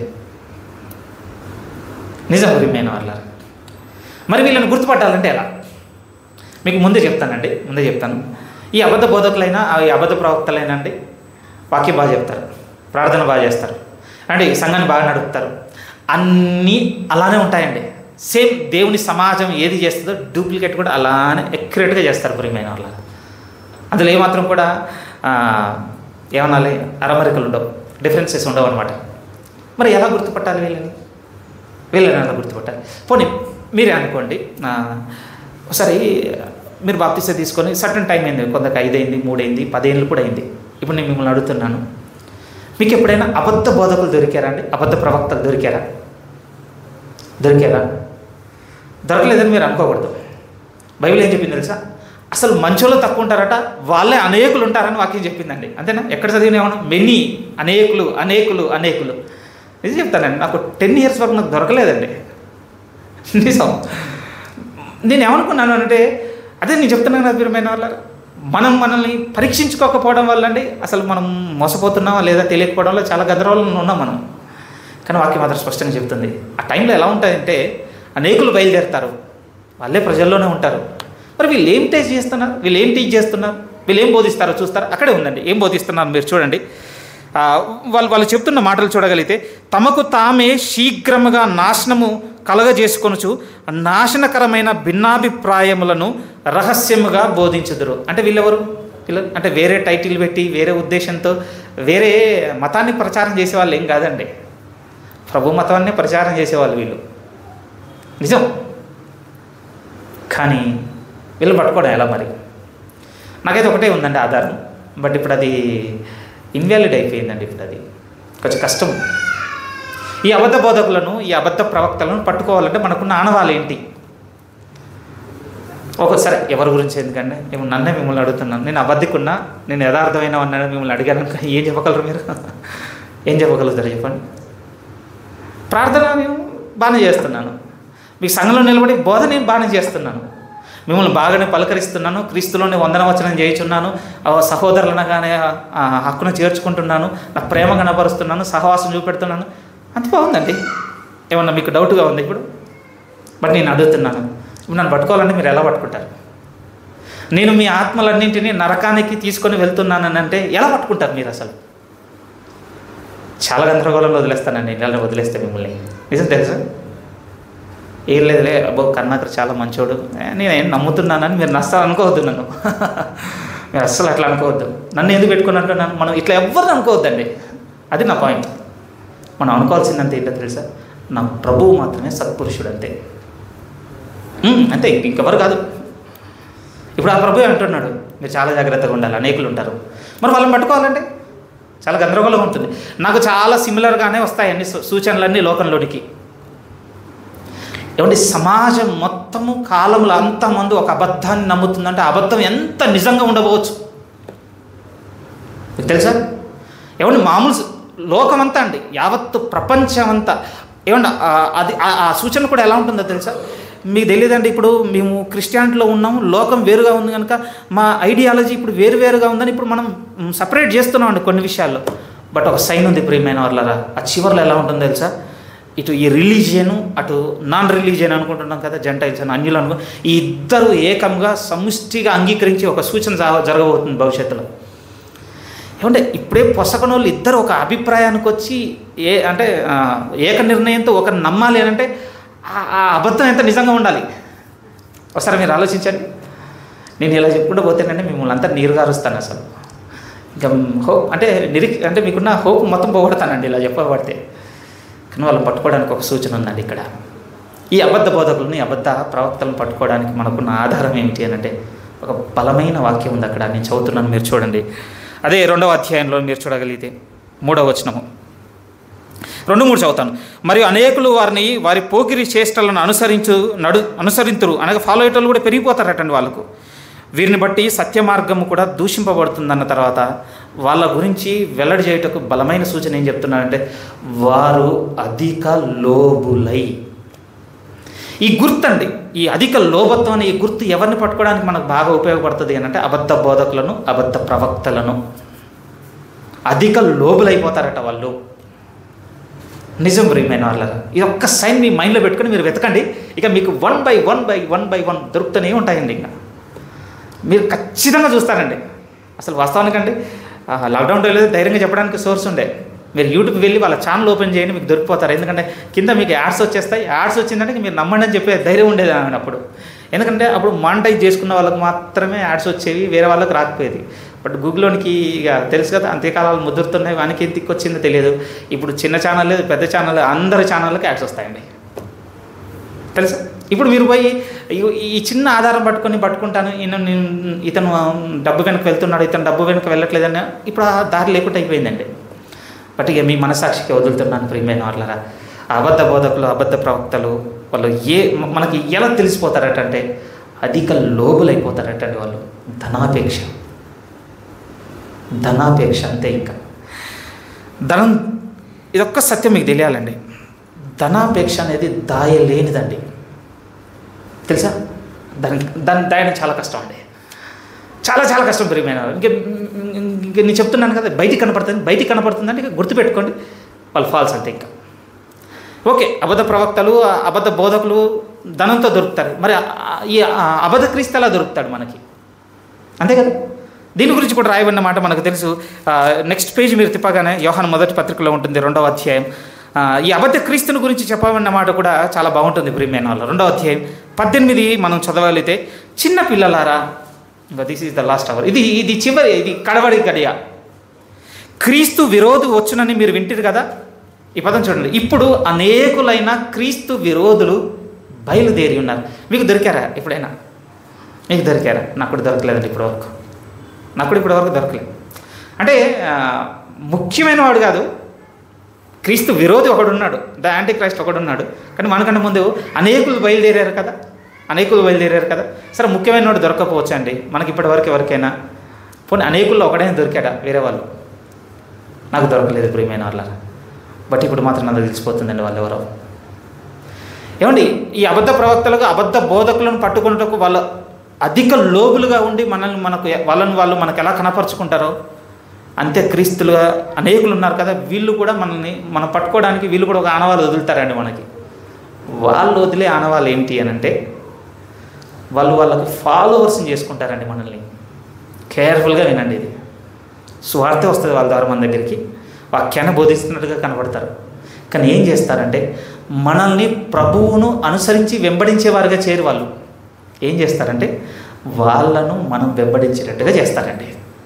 నిజం ప్రియమైన వాళ్ళ మరి వీళ్ళని గుర్తుపట్టాలంటే ఎలా మీకు ముందే చెప్తానండి ముందే చెప్తాను ఈ అబద్ధ బోధకులైనా ఆ ఈ అబద్ధ ప్రవక్తలైనా అండి వాక్యం బాగా చెప్తారు ప్రార్థన బాగా చేస్తారు అండి సంఘాన్ని బాగా నడుపుతారు అన్నీ అలానే ఉంటాయండి సేమ్ దేవుని సమాజం ఏది చేస్తుందో డూప్లికేట్ కూడా అలానే ఎక్యురేట్గా చేస్తారు ప్రియమైన వాళ్ళ అందులో ఏమాత్రం కూడా ఆ, ఏమనాలి అరమరికలు ఉండవు డిఫరెన్సెస్ ఉండవు అనమాట మరి ఎలా గుర్తుపట్టాలి వీళ్ళని వీళ్ళని ఎలా గుర్తుపట్టాలి పోనీ మీరే అనుకోండి ఆ, ఒకసారి మీరు బాప్తీస తీసుకొని సర్టన్ టైం అయింది కొందరికి ఐదు అయింది మూడు అయింది పదేళ్ళు కూడా అయింది ఇప్పుడు నేను మిమ్మల్ని అడుగుతున్నాను మీకు ఎప్పుడైనా అబద్ధ బోధకులు దొరికారా అండి అబద్ధ ప్రవక్తలు దొరికారా దొరికారా దొరకలేదని మీరు అనుకోకూడదు బైబిల్ ఏం చెప్పింది తెలుసా అసలు మంచోళ్ళు తక్కువ ఉంటారట వాళ్ళే అనేకులు ఉంటారని వాక్యం చెప్పిందండి అంతేనా ఎక్కడ చదివిన ఏమన్నా మెనీ అనేకులు అనేకులు అనేకులు ఇది చెప్తానండి నాకు టెన్ ఇయర్స్ వరకు నాకు దొరకలేదండి నిజం నేను ఏమనుకున్నాను అంటే అదే నేను చెప్తున్నాను కదా వీరమైన వాళ్ళ మనం మనల్ని పరీక్షించుకోకపోవడం వల్ల అండి అసలు మనం మోసపోతున్నామా లేదా తెలియకపోవడంలో చాలా గదరవలను ఉన్నాం మనం కానీ వాక్యం మాత్రం స్పష్టంగా చెప్తుంది ఆ టైంలో ఎలా ఉంటాయంటే అనేకులు బయలుదేరుతారు వాళ్ళే ప్రజల్లోనే ఉంటారు మరి వీళ్ళు ఏం టేస్ట్ చేస్తున్నారు వీళ్ళు ఏం టీచ్ చేస్తున్నారు వీళ్ళు ఏం బోధిస్తారో చూస్తారు అక్కడే ఉందండి ఏం బోధిస్తున్నారు మీరు చూడండి ఆ, వాళ్ళు వాళ్ళు చెప్తున్న మాటలు చూడగలిగితే తమకు తామే శీఘ్రముగా నాశనము కలగజేసుకొనుచు నాశనకరమైన భిన్నాభిప్రాయములను రహస్యముగా బోధించుదురు అంటే వీళ్ళెవరు వీళ్ళు అంటే వేరే టైటిల్ పెట్టి వేరే ఉద్దేశంతో వేరే మతాన్ని ప్రచారం చేసే వాళ్ళు ఏం కాదండి ప్రభు మతాన్ని ప్రచారం చేసేవాళ్ళు వీళ్ళు నిజం కానీ వీళ్ళు పట్టుకోవడం ఎలా మరి నాకైతే ఒకటే ఉందండి ఆధారం బట్ ఇప్పుడు అది ఇన్వాలిడ్ అయిపోయిందండి ఇప్పుడు అది కొంచెం కష్టం ఈ అబద్ధ బోధకులను ఈ అబద్ధ ప్రవక్తలను పట్టుకోవాలంటే మనకున్న ఆనవాళ్ళు ఏంటి ఒక్కోసారి ఎవరి గురించి ఎందుకంటే మేము నన్నే మిమ్మల్ని అడుగుతున్నాను నేను అబద్ధికున్నా నేను యథార్థమైన ఉన్నాను మిమ్మల్ని అడిగాను కనుక ఏం చెప్పగలరు మీరు ఏం చెప్పగలుగుతారు చెప్పండి ప్రార్థన నేను బాగానే చేస్తున్నాను మీ సంఘంలో నిలబడి బోధ నేను బాగానే చేస్తున్నాను మిమ్మల్ని బాగానే పలకరిస్తున్నాను క్రీస్తులోనే వందన వచనం చేయుచున్నాను ఆ సహోదరులనగానే ఆ హక్కును చేర్చుకుంటున్నాను నా ప్రేమ కనపరుస్తున్నాను సహవాసం చూపెడుతున్నాను అంత బాగుందండి ఏమన్నా మీకు డౌట్గా ఉంది ఇప్పుడు బట్ నేను అడుగుతున్నాను ఇప్పుడు నన్ను పట్టుకోవాలంటే మీరు ఎలా పట్టుకుంటారు నేను మీ ఆత్మలన్నింటినీ నరకానికి తీసుకొని వెళ్తున్నానని అంటే ఎలా పట్టుకుంటారు మీరు అసలు చాలా గందరగోళంలో వదిలేస్తానండి ఇళ్ళని వదిలేస్తే మిమ్మల్ని నిజం తెలుసా ఏం లేదులే అబ్బో కర్ణాకర్ చాలా మంచోడు ఏ, నేనేం నమ్ముతున్నానని మీరు నష్టాలు అనుకోవద్దు నన్ను మీరు అస్సలు అట్లా అనుకోవద్దు నన్ను ఎందుకు పెట్టుకున్నట్టు నన్ను మనం ఇట్లా ఎవరిని అనుకోవద్దండి అది నా పాయింట్ మనం అనుకోవాల్సిందంత ఏంటో తెలుసా నా ప్రభువు మాత్రమే సత్పురుషుడు అంతే ఉమ్, అంతే ఇంకెవరు కాదు ఇప్పుడు ఆ ప్రభు అంటున్నాడు మీరు చాలా జాగ్రత్తగా ఉండాలి అనేకులు ఉంటారు మరి వాళ్ళని పట్టుకోవాలంటే చాలా గందరగోళంగా ఉంటుంది నాకు చాలా సిమిలర్గానే వస్తాయి అన్ని సూ- సూచనలన్నీ లోకంలోనికి ఏమంటే సమాజం మొత్తము కాలంలో అంతమంది ఒక అబద్ధాన్ని నమ్ముతుందంటే ఆ అబద్ధం ఎంత నిజంగా ఉండవచ్చు మీకు తెలుసా ఏమండి మామూలు స- లోకమంతా అండి యావత్తు ప్రపంచమంతా ఏమండి ఆ- అది ఆ- ఆ సూచన కూడా ఎలా ఉంటుందో తెలుసా మీకు తెలియదండి ఇప్పుడు మేము క్రిస్టియానిటీలో ఉన్నాము లోకం వేరుగా ఉంది కనుక మా ఐడియాలజీ ఇప్పుడు వేరు వేరుగా ఉందని ఇప్పుడు మనం సపరేట్ చేస్తున్నాం అండి కొన్ని విషయాల్లో బట్ ఒక సైన్ ఉంది ప్రియమైన వాళ్ళరా ఆ చివరిలో ఎలా ఉంటుందో తెలుసా ఇటు ఈ రిలీజియన్ అటు నాన్ రిలీజియన్ అనుకుంటున్నాం కదా జంటైల్స్ అని అన్యులు అనుకో ఈ ఇద్దరు ఏకంగా సముష్టిగా అంగీకరించి ఒక సూచన జరగ- జరగబోతుంది భవిష్యత్తులో ఏమంటే ఇప్పుడే పొసకనోళ్ళు ఇద్దరు ఒక అభిప్రాయానికి వచ్చి ఏ అంటే ఆ, ఏక నిర్ణయంతో ఒకరు నమ్మాలి అని అంటే ఆ- ఆ అబద్ధం ఎంత నిజంగా ఉండాలి ఒకసారి మీరు ఆలోచించండి నేను ఇలా చెప్పుకుంటూ పోతేనంటే మిమ్మల్ని అంతా నీరు గారుస్తాను అసలు ఇంకా హోప్ అంటే నిరీ అంటే మీకున్న హోప్ మొత్తం పోగొడతానండి ఇలా చెప్పబడితే కానీ వాళ్ళని పట్టుకోవడానికి ఒక సూచన ఉందండి ఇక్కడ ఈ అబద్ధ బోధకులను ఈ అబద్ధ ప్రవక్తలను పట్టుకోవడానికి మనకున్న ఆధారం ఏమిటి అని అంటే ఒక బలమైన వాక్యం ఉంది అక్కడ నేను చదువుతున్నాను మీరు చూడండి అదే రెండవ అధ్యాయంలో మీరు చూడగలిగితే మూడవ వచనము రెండు మూడు చదువుతాను మరియు అనేకులు వారిని వారి పోకిరి చేష్టలను అనుసరించు నడు అనుసరింతురు అనగా ఫాలో అయ్యేటోళ్ళు కూడా పెరిగిపోతారటండి వాళ్ళకు వీరిని బట్టి సత్య మార్గము కూడా దూషింపబడుతుందన్న తర్వాత వాళ్ళ గురించి వెల్లడి చేయుటకు బలమైన సూచన ఏం చెప్తున్నానంటే వారు అధిక లోబులై ఈ గుర్తు అండి ఈ అధిక లోభత్వం అనే ఈ గుర్తు ఎవరిని పట్టుకోవడానికి మనకు బాగా ఉపయోగపడుతుంది అని అంటే అబద్ధ బోధకులను అబద్ధ ప్రవక్తలను అధిక లోబులైపోతారట వాళ్ళు నిజం ప్రియమైన వాళ్ళ ఇది ఒక్క సైన్ మీ మైండ్లో పెట్టుకొని మీరు వెతకండి ఇక మీకు one by one by one by one దొరుకుతూనే ఉంటాయండి ఇంకా మీరు ఖచ్చితంగా చూస్తారండి అసలు వాస్తవానికండి ఆ, లాక్డౌన్ టైంలో ధైర్యంగా చెప్పడానికి సోర్స్ ఉండే మీరు యూట్యూబ్ వెళ్ళి వాళ్ళ ఛానల్ ఓపెన్ చేయండి మీకు దొరికిపోతారు ఎందుకంటే కింద మీకు యాడ్స్ వచ్చేస్తాయి యాడ్స్ వచ్చిందంటే మీరు నమ్మండి అని చెప్పే ధైర్యం ఉండేది ఆమె అప్పుడు ఎందుకంటే అప్పుడు మానిటైజ్ చేసుకున్న వాళ్ళకి మాత్రమే యాడ్స్ వచ్చేవి వేరే వాళ్ళకి రాకపోయేది బట్ గూగుల్లోనికి ఇక తెలుసు కదా అంత్యకాలాలు ముదురుతున్నాయి వానికి ఏం తిక్కొచ్చిందో తెలియదు ఇప్పుడు చిన్న ఛానల్ లేదు పెద్ద ఛానల్ అందరి ఛానళ్ళకి యాడ్స్ వస్తాయండి తెలుసా ఇప్పుడు మీరు పోయి ఈ- ఈ చిన్న ఆధారం పట్టుకొని పట్టుకుంటాను ఈయన నేను- ఇతను డబ్బు వెనక వెళ్తున్నాడు ఇతను డబ్బు వెనక వెళ్ళట్లేదని ఇప్పుడు ఆ దారి లేకుండా అయిపోయిందండి బట్ ఇక మీ మనసాక్షికి వదులుతున్నాను ప్రియమైన వాళ్ళరా ఆ అబద్ధ బోధకులు అబద్ధ ప్రవక్తలు వాళ్ళు ఏ మనకి ఎలా తెలిసిపోతారట అంటే అధిక లోబులైపోతారటండి వాళ్ళు ధనాపేక్ష ధనాపేక్ష అంతే ఇంకా ధనం ఇదొక్క సత్యం మీకు తెలియాలండి ధనాపేక్ష అనేది దాయలేనిదండి తెలుసా దాని దాన్ని దాయడం చాలా కష్టం అండి చాలా చాలా కష్టం ప్రియమైన వాళ్ళు. ఇంక ఇంక నేను చెప్తున్నాను కదా బయటికి కనపడుతుంది బయటికి కనపడుతుందంటే ఇక గుర్తుపెట్టుకోండి వాళ్ళు ఫాల్స్ అంతే ఇంకా ఓకే అబద్ధ ప్రవక్తలు అబద్ధ బోధకులు ధనంతో దొరుకుతారు మరి ఆ- ఆ- ఈ ఆ- అబద్ధ క్రీస్తు ఎలా దొరుకుతాడు మనకి అంతే కదా దీని గురించి కూడా రాయబడిన మాట మనకు తెలుసు నెక్స్ట్ పేజ్ మీరు తిప్పగానే యోహాన్ మొదటి పత్రికలో ఉంటుంది రెండవ అధ్యాయం ఆ, ఈ అబద్ధ క్రీస్తుని గురించి చెప్పబడిన మాట కూడా చాలా బాగుంటుంది ప్రియమైన వాళ్ళు రెండవ అధ్యాయం పద్దెనిమిది మనం చదవగలిగితే చిన్న పిల్లలారా ఇంకా this is the last hour ఇది ఇది చివరి ఇది కడవడి గడియ క్రీస్తు విరోధు వచ్చునని మీరు వింటారు కదా ఈ పదం చూడండి ఇప్పుడు అనేకులైన క్రీస్తు విరోధులు బయలుదేరి ఉన్నారు మీకు దొరికారా ఎప్పుడైనా మీకు దొరికారా నాకు కూడా దొరకలేదండి ఇప్పటివరకు నాకు కూడా ఇప్పటివరకు దొరకలేదు అంటే ఆ, ముఖ్యమైన వాడు కాదు క్రీస్తు విరోధి ఒకడు ఉన్నాడు ద యాంటీ క్రైస్ట్ ఒకడు ఉన్నాడు కానీ మనకంటే ముందు అనేకులు బయలుదేరారు కదా అనేకులు బయలుదేరారు కదా సరే ముఖ్యమైన వాడు దొరకకపోవచ్చు అండి మనకి ఇప్పటివరకు ఎవరికైనా పోనీ అనేకుల్లో ఒకడైనా దొరికాడా వేరే వాళ్ళు నాకు దొరకలేదు ప్రియమైన వాళ్ళ బట్ ఇప్పుడు మాత్రం నాకు తెలిసిపోతుందండి వాళ్ళు ఎవరో ఏమండి ఈ అబద్ధ ప్రవక్తలకు అబద్ధ బోధకులను పట్టుకున్నటకు వాళ్ళ అధిక లోబులుగా ఉండి మనల్ని మనకు వాళ్ళని వాళ్ళు మనకు ఎలా కనపరుచుకుంటారో అంతే క్రీస్తులుగా అనేకులు ఉన్నారు కదా వీళ్ళు కూడా మనల్ని మనం పట్టుకోవడానికి వీళ్ళు కూడా ఒక ఆనవాళ్ళు వదులుతారండి మనకి వాళ్ళు వదిలే ఆనవాళ్ళు ఏంటి అని అంటే వాళ్ళు వాళ్ళకి ఫాలోవర్స్ని చేసుకుంటారండి మనల్ని కేర్ఫుల్గా వినండి ఇది స్వార్థ వస్తుంది వాళ్ళ ద్వారా మన దగ్గరికి వాక్యాన్ని బోధిస్తున్నట్టుగా కనబడతారు కానీ ఏం చేస్తారంటే మనల్ని ప్రభువును అనుసరించి వెంబడించేవారుగా చేరు వాళ్ళు ఏం చేస్తారంటే వాళ్ళను మనం వెంబడించేటట్టుగా చేస్తారండి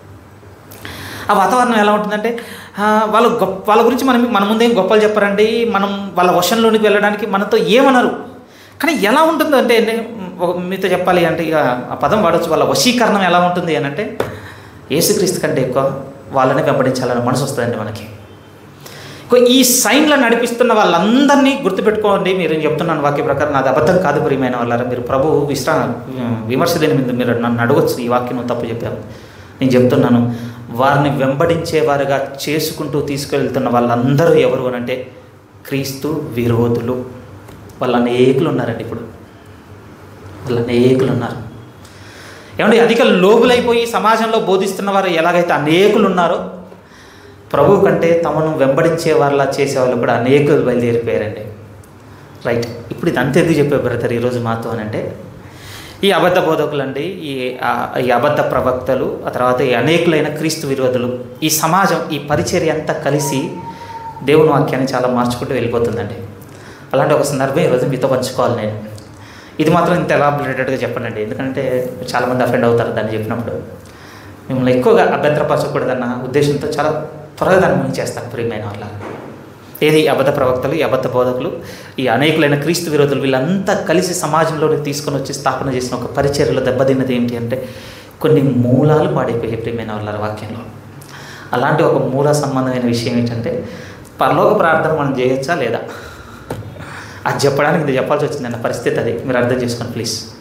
ఆ వాతావరణం ఎలా ఉంటుందంటే ఆ, వాళ్ళు గొప్ప వాళ్ళ గురించి మనం మన ముందేం గొప్పలు చెప్పరండి మనం వాళ్ళ వశంలోనికి వెళ్ళడానికి మనతో ఏమనరు కానీ ఎలా ఉంటుందో అంటే నే- ఒక- మీతో చెప్పాలి అంటే ఇక ఆ పదం వాడచ్చు వాళ్ళ వశీకరణం ఎలా ఉంటుంది అని అంటే యేసుక్రీస్తు కంటే ఎక్కువ వాళ్ళని వెంబడించాలని మనసు వస్తుందండి మనకి ఇంకో ఈ సైన్లను నడిపిస్తున్న వాళ్ళందరినీ గుర్తుపెట్టుకోండి మీరు నేను చెప్తున్నాను వాక్య ప్రకారం నాది అబద్ధం కాదు ప్రియమైన వాళ్ళారా మీరు ప్రభు విశ్రా విమర్శ దేని మీద మీరు నన్ను అడగచ్చు ఈ వాక్యం నువ్వు తప్పు చెప్పావు నేను చెప్తున్నాను వారిని వెంబడించేవారుగా చేసుకుంటూ తీసుకెళ్తున్న వాళ్ళందరూ ఎవరు అని అంటే క్రీస్తు విరోధులు వాళ్ళు అనేకులు ఉన్నారండి ఇప్పుడు వాళ్ళు అనేకులు ఉన్నారు ఏమంటే అధిక లోబులైపోయి సమాజంలో బోధిస్తున్న వారు ఎలాగైతే అనేకులు ఉన్నారో ప్రభు కంటే తమను వెంబడించే వారిలా చేసేవాళ్ళు కూడా అనేకులు బయలుదేరిపోయారండి రైట్ ఇప్పుడు ఇది అంతే ఎందుకు చెప్పే బ్రదర్ ఈరోజు మాతో అని అంటే ఈ అబద్ధ బోధకులు అండి ఈ ఆ, ఈ అబద్ధ ప్రవక్తలు ఆ తర్వాత ఈ అనేకులైన క్రీస్తు విరోధులు ఈ సమాజం ఈ పరిచర్య అంతా కలిసి దేవుని వాక్యాన్ని చాలా మార్చుకుంటూ వెళ్ళిపోతుందండి అలాంటి ఒక సందర్భం ఈరోజు మీతో పంచుకోవాలి నేను ఇది మాత్రం ఇంత ఎలాబరేటెడ్గా చెప్పనండి ఎందుకంటే చాలామంది అఫెండ్ అవుతారు దాన్ని చెప్పినప్పుడు మిమ్మల్ని ఎక్కువగా అభ్యంతరపరచకూడదన్న ఉద్దేశంతో చాలా త్వరగా దాన్ని ముగించేస్తాను చేస్తాను ప్రియమైన వాళ్ళ ఏది ఈ అబద్ధ ప్రవక్తలు ఈ అబద్ధ బోధకులు ఈ అనేకులైన క్రీస్తు విరోధులు వీళ్ళంతా కలిసి సమాజంలోకి తీసుకొని వచ్చి స్థాపన చేసిన ఒక పరిచర్యలో దెబ్బతిన్నది ఏంటి అంటే కొన్ని మూలాలు పాడైపోయాయి ప్రియమైన వాళ్ళ వాక్యంలో అలాంటి ఒక మూల సంబంధమైన విషయం ఏంటంటే పరలోక ప్రార్థన మనం చేయొచ్చా లేదా అది చెప్పడానికి ఇది చెప్పాల్సి వచ్చిందన్న పరిస్థితి అది మీరు అర్థం చేసుకోండి ప్లీజ్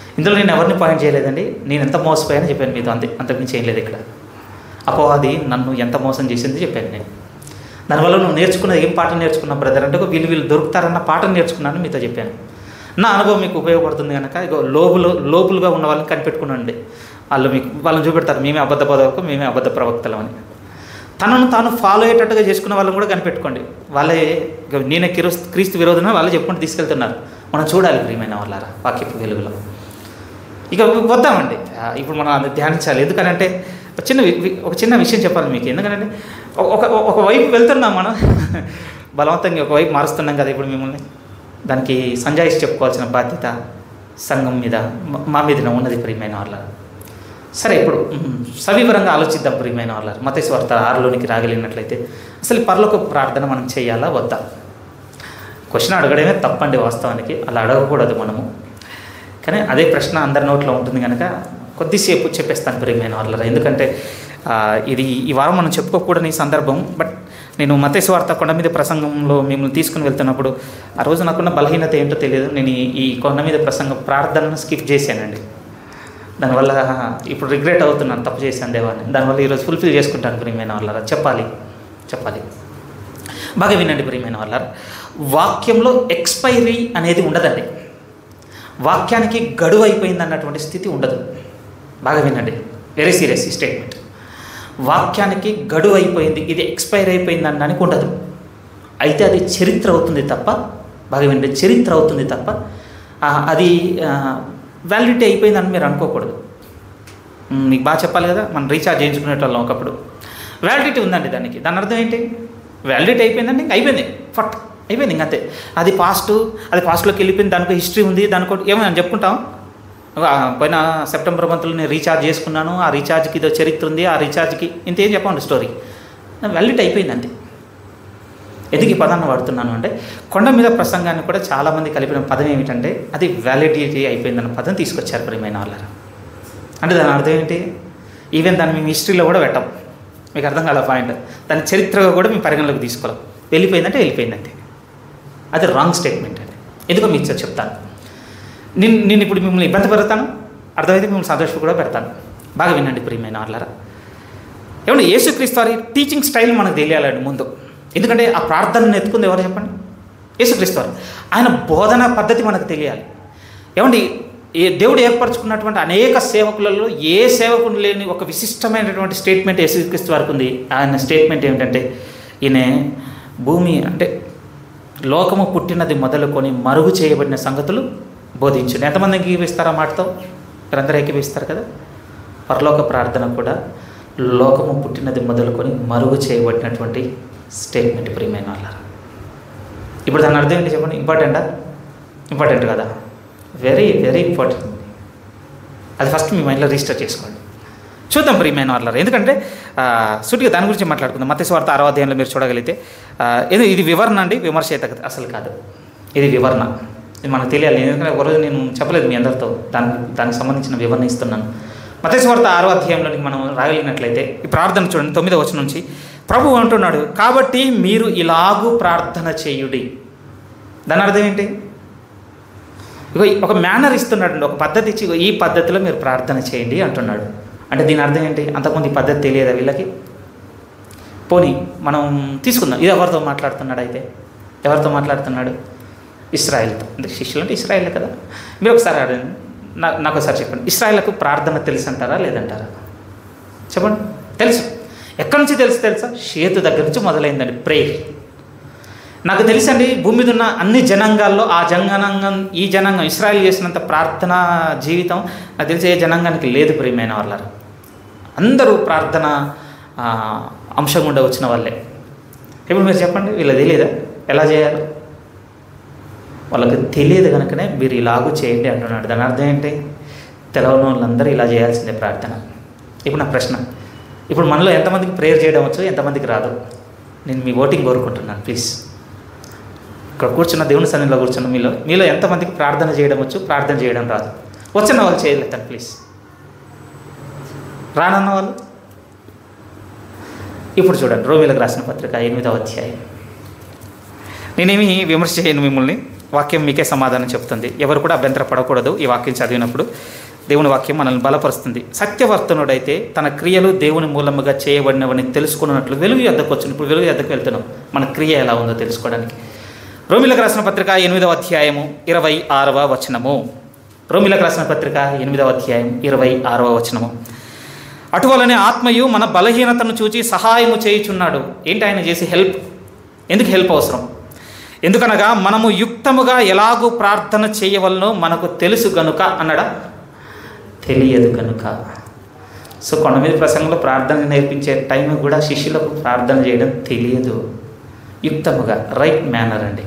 ఇందులో నేను ఎవరిని పాయింట్ చేయలేదండి నేను ఎంత మోసపోయానో చెప్పాను మీతో అంతే అంతకుమించి ఏం లేదు ఇక్కడ అపవాది నన్ను ఎంత మోసం చేసింది చెప్పాను నేను దానివల్ల నువ్వు నేర్చుకున్నది ఏం పాఠం నేర్చుకున్నావు బ్రదర్ అంటే వీళ్ళు వీళ్ళు దొరుకుతారన్న పాఠం నేర్చుకున్నాను మీతో చెప్పాను నా అనుభవం మీకు ఉపయోగపడుతుంది కనుక ఇగో లోబులు లోపులుగా ఉన్న వాళ్ళని కనిపెట్టుకునండి వాళ్ళు మీకు వాళ్ళని చూపెడతారు మేమే అబద్ధ బోధకు మేమే అబద్ధ ప్రవక్తలం అని తనను తాను ఫాలో అయ్యేటట్టుగా చేసుకున్న వాళ్ళని కూడా కనిపెట్టుకోండి వాళ్ళే ఇగో నేనే క్రీస్తు క్రీస్తు విరోధన వాళ్ళే చెప్పుకుంటూ తీసుకెళ్తున్నారు మనం చూడాలి ప్రియమైన వాళ్ళారా వాక్యపు వెలుగులో ఇక వద్దామండి ఆ, ఇప్పుడు మనం అది ధ్యానించాలి ఎందుకనంటే ఒక చిన్న వి- వి- ఒక చిన్న విషయం చెప్పాలి మీకు ఎందుకంటే ఒక- ఒక ఒక వైపు వెళ్తున్నాం మనం బలవంతంగా ఒక వైపు మారుస్తున్నాం కదా ఇప్పుడు మిమ్మల్ని దానికి సంజాయిషి చెప్పుకోవాల్సిన బాధ్యత సంఘం మీద మ- మా మీద ఉన్నది ప్రియమైన వాళ్ళ సరే ఇప్పుడు మ్, సవివరంగా ఆలోచిద్దాం ప్రియమైన వాళ్ళ మతేశ్వ వార్త ఆరులోనికి రాగలిగినట్లయితే అసలు ఈ పరలోక ప్రార్థన మనం చేయాలా వద్దా క్వశ్చన్ అడగడమే తప్పండి వాస్తవానికి అలా అడగకూడదు మనము కానీ అదే ప్రశ్న అందరి నోట్లో ఉంటుంది కనుక కొద్దిసేపు చెప్పేస్తాను ప్రియమైన వాళ్ళ ఎందుకంటే ఆ, ఇది ఈ వారం మనం చెప్పుకోకూడని సందర్భం బట్ నేను మతేశ్వార్త కొండ మీద ప్రసంగంలో మిమ్మల్ని తీసుకుని వెళ్తున్నప్పుడు ఆ రోజు నాకున్న బలహీనత ఏంటో తెలియదు నేను ఈ- ఈ కొండ మీద ప్రసంగం ప్రార్థనను స్కిప్ చేశానండి దానివల్ల ఇప్పుడు రిగ్రెట్ అవుతున్నాను తప్పు చేశాను దేవాన్ని దానివల్ల ఈరోజు ఫుల్ఫిల్ చేసుకుంటాను ప్రియమైన వాళ్ళ చెప్పాలి చెప్పాలి బాగా వినండి ప్రియమైన వాళ్ళ వాక్యంలో ఎక్స్పైరీ అనేది ఉండదండి వాక్యానికి గడువు అయిపోయింది అన్నటువంటి స్థితి ఉండదు బాగా వినండి వెరీ సీరియస్ ఈ స్టేట్మెంట్ వాక్యానికి గడువు అయిపోయింది ఇది ఎక్స్పైర్ అయిపోయింది అనడానికి ఉండదు అయితే అది చరిత్ర అవుతుంది తప్ప బాగా వినండి చరిత్ర అవుతుంది తప్ప ఆ, అది వ్యాలిడిటీ అయిపోయిందని మీరు అనుకోకూడదు మ్, మీకు బాగా చెప్పాలి కదా మనం రీఛార్జ్ చేయించుకునేటోళ్ళం ఒకప్పుడు వ్యాలిడిటీ ఉందండి దానికి దాని అర్థం ఏంటి వ్యాలిడిటీ అయిపోయిందండి ఇంక అయిపోయింది ఫట్ అయిపోయింది ఇంక అంతే అది పాస్ట్ అది పాస్ట్లోకి వెళ్ళిపోయింది దానికి హిస్టరీ ఉంది దానికి ఏమైనా చెప్పుకుంటాం ఆ, పోయిన సెప్టెంబర్ మంత్లో నేను రీఛార్జ్ చేసుకున్నాను ఆ రీఛార్జ్కి ఇదో చరిత్ర ఉంది ఆ రీఛార్జ్కి ఇంతేం చెప్పండి స్టోరీ వ్యాలిడిటీ అయిపోయింది అంతే ఎందుకు ఈ పదాన్ని వాడుతున్నాను అంటే కొండ మీద ప్రసంగాన్ని కూడా చాలామంది కలిపిన పదం ఏమిటంటే అది వ్యాలిడిటీ అయిపోయిందన్న పదం తీసుకొచ్చారు ప్రియమైన వాళ్ళ అంటే దాని అర్థం ఏంటి ఈవెన్ దాన్ని మేము హిస్టరీలో కూడా పెట్టాం మీకు అర్థం కాల పాయింట్ దాని చరిత్రగా కూడా మేము పరిగణలోకి తీసుకోలేం వెళ్ళిపోయిందంటే వెళ్ళిపోయిందంటే అది రాంగ్ స్టేట్మెంట్ అండి ఎందుకో మీకు చెప్- చెప్తాను నేను నేను ఇప్పుడు మిమ్మల్ని ఇబ్బంది పెడతాను అర్థమైతే మిమ్మల్ని సంతోషం కూడా పెడతాను బాగా వినండి ప్రియమైన వాళ్ళారా ఏమంటే యేసుక్రీస్తు వారి టీచింగ్ స్టైల్ మనకు తెలియాలండి ముందు ఎందుకంటే ఆ ప్రార్థనను ఎత్తుకుంది ఎవరు చెప్పండి యేసుక్రీస్తు వారు ఆయన బోధన పద్ధతి మనకు తెలియాలి ఏమండి ఏ దేవుడు ఏర్పరచుకున్నటువంటి అనేక సేవకులలో ఏ సేవకుడు లేని ఒక విశిష్టమైనటువంటి స్టేట్మెంట్ యేసుక్రీస్తు వారికి ఉంది ఆయన స్టేట్మెంట్ ఏమిటంటే ఈయన భూమి అంటే లోకము పుట్టినది మొదలుకొని మరుగు చేయబడిన సంగతులు బోధించండి ఎంతమంది ఏకీపిస్తారా మాటతో మీరందరూ ఏకీపిస్తారు కదా పరలోక ప్రార్థన కూడా లోకము పుట్టినది మొదలుకొని మరుగు చేయబడినటువంటి స్టేట్మెంట్ ప్రియమైన వాళ్ళ ఇప్పుడు దాని అర్థం ఏంటి చెప్పండి ఇంపార్టెంటా ఇంపార్టెంట్ కదా వెరీ వెరీ ఇంపార్టెంట్ అది ఫస్ట్ మీ మైండ్లో రిజిస్టర్ చేసుకోండి చూద్దాం ప్రియమైన వాళ్ళ ఎందుకంటే ఆ, సూటిగా దాని గురించి మాట్లాడుకుందాం మత్స్యవార్త ఆరో అధ్యాయంలో మీరు చూడగలిగితే ఆ, ఇది ఇది వివరణ అండి విమర్శ అయితే అసలు కాదు ఇది వివరణ ఇది మనకు తెలియాలి ఎందుకంటే ఒకరోజు నేను చెప్పలేదు మీ అందరితో దానికి దానికి సంబంధించిన వివరణ ఇస్తున్నాను మతేశ్వార్త ఆరో అధ్యాయంలోనికి మనం రాగలిగినట్లయితే ఈ ప్రార్థన చూడండి తొమ్మిదో వచ్చిన నుంచి ప్రభు అంటున్నాడు కాబట్టి మీరు ఇలాగూ ప్రార్థన చేయుడి దాని అర్థం ఏంటి ఇగో ఈ- ఒక మేనర్ ఇస్తున్నాడు ఒక పద్ధతి ఇచ్చి ఇగో ఈ పద్ధతిలో మీరు ప్రార్థన చేయండి అంటున్నాడు అంటే దీని అర్థం ఏంటి అంతకుముందు ఈ పద్ధతి తెలియదా వీళ్ళకి పోనీ మనం తీసుకుందాం ఇది ఎవరితో మాట్లాడుతున్నాడు అయితే ఎవరితో మాట్లాడుతున్నాడు ఇస్రాయల్తో అంటే శిష్యులు అంటే ఇస్రాయలే కదా మీరు ఒకసారి అడగండి నా నాకు ఒకసారి చెప్పండి ఇస్రాయల్కు ప్రార్థన తెలుసు అంటారా లేదంటారా చెప్పండి తెలుసు ఎక్కడి నుంచి తెలుసు తెలుసా షేతు దగ్గర నుంచి మొదలైందండి ప్రేయర్ నాకు తెలుసండి భూమి మీద ఉన్న అన్ని జనాంగాల్లో ఆ జనాంగం ఈ జనాంగం ఇస్రాయల్ చేసినంత ప్రార్థన జీవితం నాకు తెలిసి ఏ జనాంగానికి లేదు ప్రియమైన వాళ్ళ అందరూ ప్రార్థన ఆ, అంశం గుండా వచ్చిన వాళ్ళే ఇప్పుడు మీరు చెప్పండి వీళ్ళకి తెలియదా ఎలా చేయాలి వాళ్ళకి తెలియదు కనుకనే మీరు ఇలాగూ చేయండి అంటున్నాడు దాని అర్థం ఏంటి తెలవని వాళ్ళందరూ ఇలా చేయాల్సిందే ప్రార్థన ఇప్పుడు నా ప్రశ్న ఇప్పుడు మనలో ఎంతమందికి ప్రేయర్ చేయడం వచ్చు ఎంతమందికి రాదు నేను మీ ఓటింగ్ కోరుకుంటున్నాను ప్లీజ్ ఇక్కడ కూర్చున్న దేవుని సన్నిధిలో కూర్చున్న మీలో మీలో ఎంతమందికి ప్రార్థన చేయడం వచ్చు ప్రార్థన చేయడం రాదు వచ్చిన వాళ్ళు చేయలేదండి ప్లీజ్ రానన్న వాళ్ళు ఇప్పుడు చూడండి రోమిలకు రాసిన పత్రిక ఎనిమిదవ అధ్యాయం నేనేమి విమర్శ చేయను మిమ్మల్ని వాక్యం మీకే సమాధానం చెప్తుంది ఎవరు కూడా అభ్యంతర పడకూడదు ఈ వాక్యం చదివినప్పుడు దేవుని వాక్యం మనల్ని బలపరుస్తుంది సత్యవర్తనుడైతే తన క్రియలు దేవుని మూలముగా చేయబడినవని తెలుసుకున్నట్లు వెలుగు ఎద్దకు వచ్చిన ఇప్పుడు వెలుగు ఎద్దకు వెళ్తున్నాం మన క్రియ ఎలా ఉందో తెలుసుకోవడానికి రోమిలకు రాసిన పత్రిక ఎనిమిదవ అధ్యాయము ఇరవై ఆరవ వచనము రోమిలకు రాసిన పత్రిక ఎనిమిదవ అధ్యాయం ఇరవై ఆరవ వచనము అటువలనే ఆత్మయు మన బలహీనతను చూచి సహాయము చేయుచున్నాడు ఏంటి ఆయన చేసి హెల్ప్ ఎందుకు హెల్ప్ అవసరం ఎందుకనగా మనము యుక్తముగా ఎలాగూ ప్రార్థన చేయవలనో మనకు తెలుసు గనుక అన్నాడా తెలియదు కనుక సో కొండ మీద ప్రసంగంలో ప్రార్థన నేర్పించే టైం కూడా శిష్యులకు ప్రార్థన చేయడం తెలియదు యుక్తముగా రైట్ మేనర్ అండి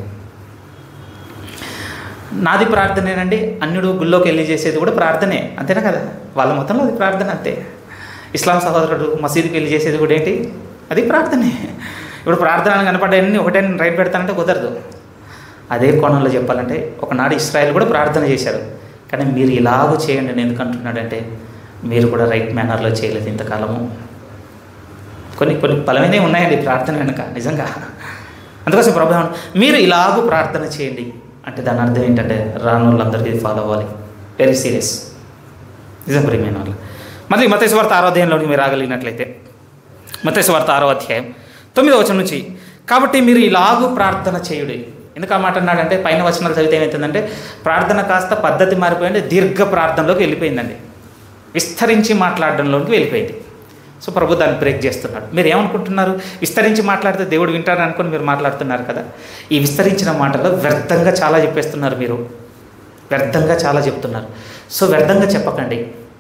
నాది ప్రార్థనేనండి అన్యుడు గుళ్ళోకి వెళ్ళి చేసేది కూడా ప్రార్థనే అంతేనా కదా వాళ్ళ మొత్తంలో అది ప్రార్థన అంతే ఇస్లాం సహోదరుడు మసీదుకి వెళ్ళి చేసేది కూడా ఏంటి అది ప్రార్థనే ఇప్పుడు ప్రార్థనలు కనపడ్డాయని ఒకటే నేను రైట్ పెడతానంటే కుదరదు అదే కోణంలో చెప్పాలంటే ఒకనాడు ఇస్రాయల్ కూడా ప్రార్థన చేశారు కానీ మీరు ఇలాగూ చేయండి నేను ఎందుకు అంటున్నాడంటే మీరు కూడా రైట్ మేనర్లో చేయలేదు ఇంతకాలము కొన్ని కొన్ని బలమైనవి ఉన్నాయండి ప్రార్థన వెనుక నిజంగా అందుకోసం ప్రభు ఏమన్నా- మీరు ఇలాగూ ప్రార్థన చేయండి అంటే దాని అర్థం ఏంటంటే రాను వాళ్ళందరికీ ఫాలో అవ్వాలి వెరీ సీరియస్ నిజం ప్రియమైన వాళ్ళు మళ్ళీ మతేశ్వార్త ఆరో అధ్యాయంలోకి మీరు రాగలిగినట్లయితే మతేశ్వార్త ఆరో అధ్యాయం తొమ్మిదో వచనం నుంచి కాబట్టి మీరు ఇలాగూ ప్రార్థన చేయుడి ఎందుకు ఆ మాట అన్నాడంటే పైన వచనాలు చదివితే ఏమవుతుందంటే ప్రార్థన కాస్త పద్ధతి మారిపోయింది దీర్ఘ ప్రార్థనలోకి వెళ్ళిపోయిందండి విస్తరించి మాట్లాడడంలోకి వెళ్ళిపోయింది సో ప్రభు దాన్ని బ్రేక్ చేస్తున్నాడు మీరు ఏమనుకుంటున్నారు విస్తరించి మాట్లాడితే దేవుడు వింటారు అనుకుని మీరు మాట్లాడుతున్నారు కదా ఈ విస్తరించిన మాటలో వ్యర్థంగా చాలా చెప్పేస్తున్నారు మీరు వ్యర్థంగా చాలా చెప్తున్నారు సో వ్యర్థంగా చెప్పకండి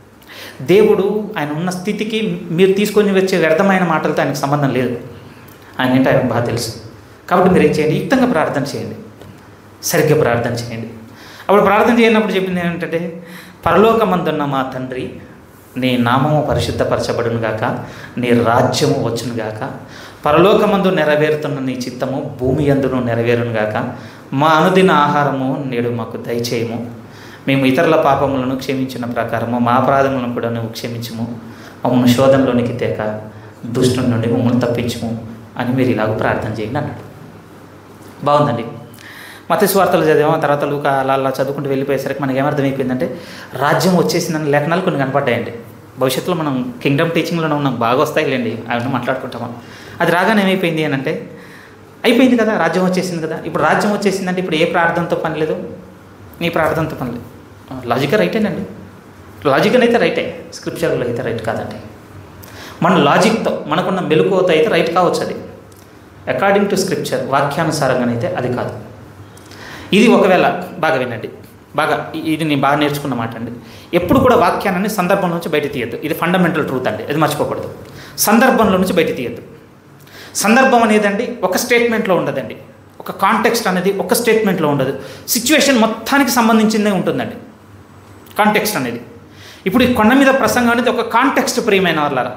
దేవుడు ఆయన ఉన్న స్థితికి మీరు తీసుకొని వచ్చే వ్యర్థమైన మాటలతో ఆయనకు సంబంధం లేదు ఆయన ఏంటో ఆయనకు బాగా తెలుసు కాబట్టి మీరు ఏం చేయండి యుక్తంగా ప్రార్థన చేయండి సరిగ్గా ప్రార్థన చేయండి అప్పుడు ప్రార్థన చేయనప్పుడు చెప్పింది ఏంటంటే పరలోకమందున్న మా తండ్రి నీ నామము పరిశుద్ధపరచబడును గాక నీ రాజ్యము వచ్చును గాక పరలోకమందు నెరవేరుతున్న నీ చిత్తము భూమి అందును నెరవేరును గాక మా అనుదిన ఆహారము నేడు మాకు దయచేయము మేము ఇతరుల పాపములను క్షమించిన ప్రకారము మా అపరాధములను కూడా నువ్వు క్షమించుము మమ్మల్ని శోధంలోనికి తేక దుష్టుని నుండి మమ్మల్ని తప్పించుము అని మీరు ఇలాగ ప్రార్థన చేయండి అన్నాడు బాగుందండి మత స్వార్థలు చదివాం తర్వాత లూక అలా అలా చదువుకుంటూ వెళ్ళిపోయేసరికి మనకి ఏమర్థమైపోయిందంటే రాజ్యం వచ్చేసిందని లేఖనాలు కొన్ని కనపడ్డాయండి భవిష్యత్తులో మనం కింగ్డమ్ టీచింగ్లోనే ఉన్నాం బాగా వస్తాయిలేండి అవన్నీ మాట్లాడుకుంటాం అది రాగానే ఏమైపోయింది అని అంటే అయిపోయింది కదా రాజ్యం వచ్చేసింది కదా ఇప్పుడు రాజ్యం వచ్చేసిందంటే ఇప్పుడు ఏ ప్రార్థనతో పని లేదు నీ ప్రార్థనతో పని లేదు లాజిక్ రైటేనండి లాజిక్ అయితే రైటే స్క్రిప్చర్లో అయితే రైట్ కాదండి మన లాజిక్తో మనకున్న మెలకువతో అయితే రైట్ కావచ్చు అది అకార్డింగ్ టు స్క్రిప్చర్ వాక్యానుసారంగానైతే అది కాదు ఇది ఒకవేళ బాగా వినండి బాగా ఇ- ఇది నేను బాగా నేర్చుకున్న మాట అండి ఎప్పుడు కూడా వాక్యాన్ని సందర్భం నుంచి బయట తీయద్దు ఇది ఫండమెంటల్ ట్రూత్ అండి ఇది మర్చిపోకూడదు సందర్భంలో నుంచి బయట తీయద్దు సందర్భం అనేదండి ఒక స్టేట్మెంట్లో ఉండదండి ఒక కాంటెక్స్ట్ అనేది ఒక స్టేట్మెంట్లో ఉండదు సిచ్యువేషన్ మొత్తానికి సంబంధించిందే ఉంటుందండి కాంటెక్స్ట్ అనేది ఇప్పుడు ఈ కొండ మీద ప్రసంగం అనేది ఒక కాంటెక్స్ట్ ప్రియమైన వాళ్ళారా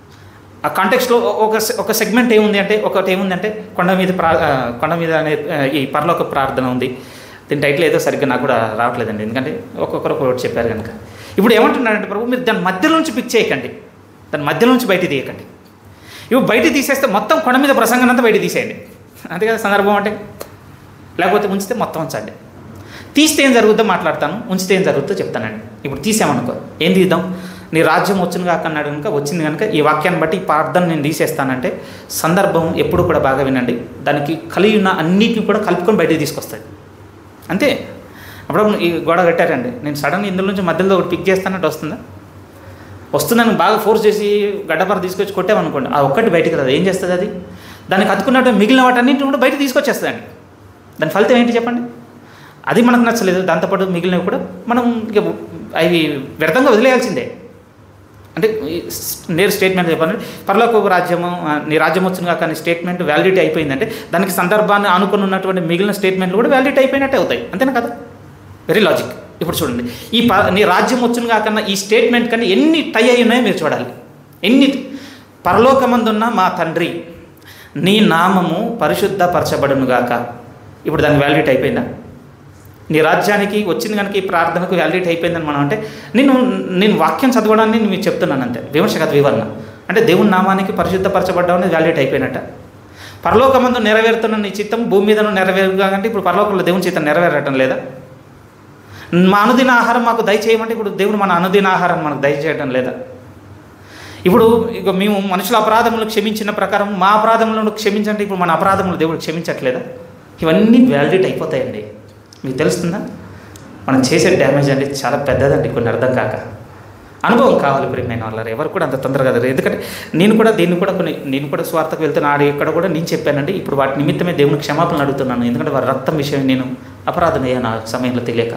ఆ కాంటెక్స్ట్లో ఒక సె- ఒక సెగ్మెంట్ ఏముంది అంటే ఒకటి ఏముంది అంటే కొండ మీద ప్రా ఆ, కొండ మీద అనే ఆ, ఈ పరలోక ప్రార్థన ఉంది దీని టైటిల్ ఏదో సరిగ్గా నాకు కూడా రావట్లేదండి ఎందుకంటే ఒక్కొక్కరు ఒకటి చెప్పారు కనుక ఇప్పుడు ఏమంటున్నారంటే ప్రభు మీరు దాని మధ్యలో నుంచి పిక్ చేయకండి దాని మధ్యలో నుంచి బయట తీయకండి ఇవి బయట తీసేస్తే మొత్తం కొండ మీద ప్రసంగం అంతా బయట తీసేయండి అంతే కదా సందర్భం అంటే లేకపోతే ఉంచితే మొత్తం ఉంచండి తీస్తే ఏం జరుగుతుందో మాట్లాడతాను ఉంచితే ఏం జరుగుతుందో చెప్తానండి ఇప్పుడు తీసామనుకో ఏం తీద్దాం నీ రాజ్యం వచ్చింది కాక అన్నాడు కనుక వచ్చింది కనుక ఈ వాక్యాన్ని బట్టి ఈ ప్రార్థన నేను తీసేస్తానంటే సందర్భం ఎప్పుడు కూడా బాగా వినండి దానికి కలిగి ఉన్న అన్నిటిని కూడా కలుపుకొని బయటికి తీసుకొస్తుంది అంతే అప్పుడు ఈ గోడ కట్టారండి నేను సడన్ ఇందులో నుంచి మధ్యలో ఒకటి పిక్ చేస్తానంటే వస్తుందా వస్తుందని బాగా ఫోర్స్ చేసి గడ్డపర తీసుకొచ్చి కొట్టామనుకోండి ఆ ఒక్కటి బయటికి రాదు ఏం చేస్తుంది అది దానికి అతుకున్నట్టు మిగిలిన వాటన్నింటిని కూడా బయట తీసుకొచ్చేస్తుందండి దాని ఫలితం ఏంటి చెప్పండి అది మనకు నచ్చలేదు దాంతోపాటు మిగిలినవి కూడా మనం ఇక అవి వ్యర్థంగా వదిలేయాల్సిందే అంటే ఈ స్- నేరు స్టేట్మెంట్ చెప్పాలి పర్లోక రాజ్యము ఆ, నీ రాజ్యం వచ్చింది కాక నీ స్టేట్మెంట్ వ్యాలిడిటీ అయిపోయిందంటే దానికి సందర్భాన్ని ఆనుకుని ఉన్నటువంటి మిగిలిన స్టేట్మెంట్లు కూడా వ్యాలిడిటీ అయిపోయినట్టే అవుతాయి అంతేనా కదా వెరీ లాజిక్ ఇప్పుడు చూడండి ఈ ప నీ రాజ్యం వచ్చింది కాకన్నా ఈ స్టేట్మెంట్ కన్నా ఎన్ని టై అయి ఉన్నాయో మీరు చూడాలి ఎన్ని పరలోకమందున్న మా తండ్రి నీ నామము పరిశుద్ధపరచబడును గాక ఇప్పుడు దాని వ్యాలిడిటీ అయిపోయిందా నీ రాజ్యానికి వచ్చింది కనుక ఈ ప్రార్థనకు వ్యాలిడిటీ అయిపోయిందని మనం అంటే నేను నేను వాక్యం చదవడాన్ని నేను మీకు చెప్తున్నాను అంతే విమర్శ కాదు వివరణ అంటే దేవుని నామానికి పరిశుద్ధపరచబడ్డం అనేది వ్యాలిడిటీ అయిపోయినట్ట పరలోకమందు నెరవేరుతున్న నీ చిత్తం భూమి మీదను నెరవేరుగా అంటే ఇప్పుడు పరలోకంలో దేవుని చిత్తం నెరవేరటం లేదా మా అనుదిన ఆహారం మాకు దయచేయమంటే ఇప్పుడు దేవుడు మన అనుదిన ఆహారం మనకు దయచేయటం లేదా ఇప్పుడు ఇక మేము మనుషుల అపరాధములు క్షమించిన ప్రకారం మా అపరాధములను క్షమించండి ఇప్పుడు మన అపరాధములు దేవుడు క్షమించట్లేదా ఇవన్నీ వ్యాలిడేట్ అయిపోతాయండి మీకు తెలుస్తుందా మనం చేసే డ్యామేజ్ అంటే చాలా పెద్దదండి కొన్ని అర్థం కాక అనుభవం కావాలి ప్రియమైన వాళ్ళ ఎవరు కూడా అంత తొందరగా జరగదు. ఎందుకంటే నేను కూడా దీన్ని కూడా కొన్ని నేను కూడా స్వార్థకు వెళ్తున్నా ఆడ ఇక్కడ కూడా నేను చెప్పానండి ఇప్పుడు వాటి నిమిత్తమే దేవుని క్షమాపణలు అడుగుతున్నాను ఎందుకంటే వారి రక్తం విషయం నేను అపరాధం అయ్యాను ఆ సమయంలో తెలియక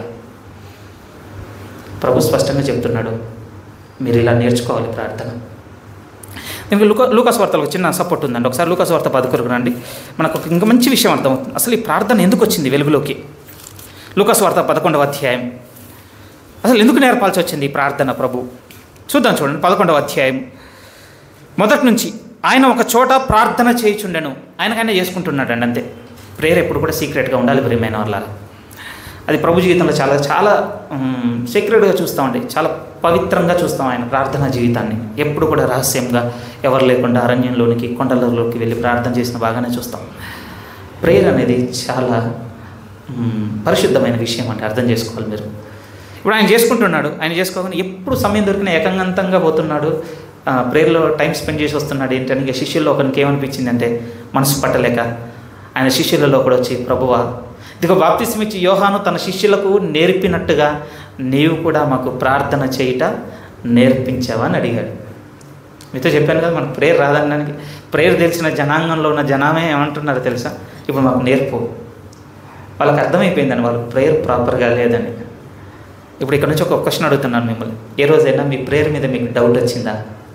ప్రభు స్పష్టంగా చెప్తున్నాడు మీరు ఇలా నేర్చుకోవాలి ప్రార్థన దీనికి లూక లూకాస్ వార్తలకు చిన్న సపోర్ట్ ఉందండి ఒకసారి లూకాస్ వార్త పదుకురకు రండి మనకు ఒక ఇంకా మంచి విషయం అర్థమవుతుంది అసలు ఈ ప్రార్థన ఎందుకు వచ్చింది వెలుగులోకి లూకాస్ వార్త పదకొండవ అధ్యాయం అసలు ఎందుకు నేర్పాల్సి వచ్చింది ఈ ప్రార్థన ప్రభు చూద్దాం చూడండి పదకొండవ అధ్యాయం మొదటి నుంచి ఆయన ఒక చోట ప్రార్థన చేయుచుండెను ఆయనకైనా చేసుకుంటున్నాడండి అంతే ప్రేయర్ ఎప్పుడు కూడా సీక్రెట్గా ఉండాలి ప్రియమైన వాళ్ళ అది ప్రభు జీవితంలో చాలా చాలా సీక్రెట్గా చూస్తామండి చాలా పవిత్రంగా చూస్తాం ఆయన ప్రార్థనా జీవితాన్ని ఎప్పుడు కూడా రహస్యంగా ఎవరు లేకుండా అరణ్యంలోనికి కొండలలోకి వెళ్ళి ప్రార్థన చేసిన బాగానే చూస్తాం ప్రేయర్ అనేది చాలా మ్, పరిశుద్ధమైన విషయం అంటే అర్థం చేసుకోవాలి మీరు ఇప్పుడు ఆయన చేసుకుంటున్నాడు ఆయన చేసుకోగానే ఎప్పుడు సమయం దొరికిన ఏకంగంతంగా పోతున్నాడు ఆ, ప్రేయర్లో టైం స్పెండ్ చేసి వస్తున్నాడు ఏంటని ఇక శిష్యుల్లో ఒకరికి ఏమనిపించింది అంటే మనసు పట్టలేక ఆయన శిష్యులలో కూడా వచ్చి ప్రభువా ఇదిగో బాప్తిసం ఇచ్చి యోహాను తన శిష్యులకు నేర్పినట్టుగా నీవు కూడా మాకు ప్రార్థన చేయుట నేర్పించావా అని అడిగాడు మీతో చెప్పాను కదా మనకు ప్రేయర్ రాదనడానికి ప్రేయర్ తెలిసిన జనాంగంలో ఉన్న జనామే ఏమంటున్నారో తెలుసా ఇప్పుడు మాకు నేర్పు వాళ్ళకి అర్థమైపోయిందని వాళ్ళు ప్రేయర్ ప్రాపర్గా లేదని ఇప్పుడు ఇక్కడ నుంచి ఒక క్వశ్చన్ అడుగుతున్నాను మిమ్మల్ని ఏ రోజైనా మీ ప్రేయర్ మీద మీకు డౌట్ వచ్చిందా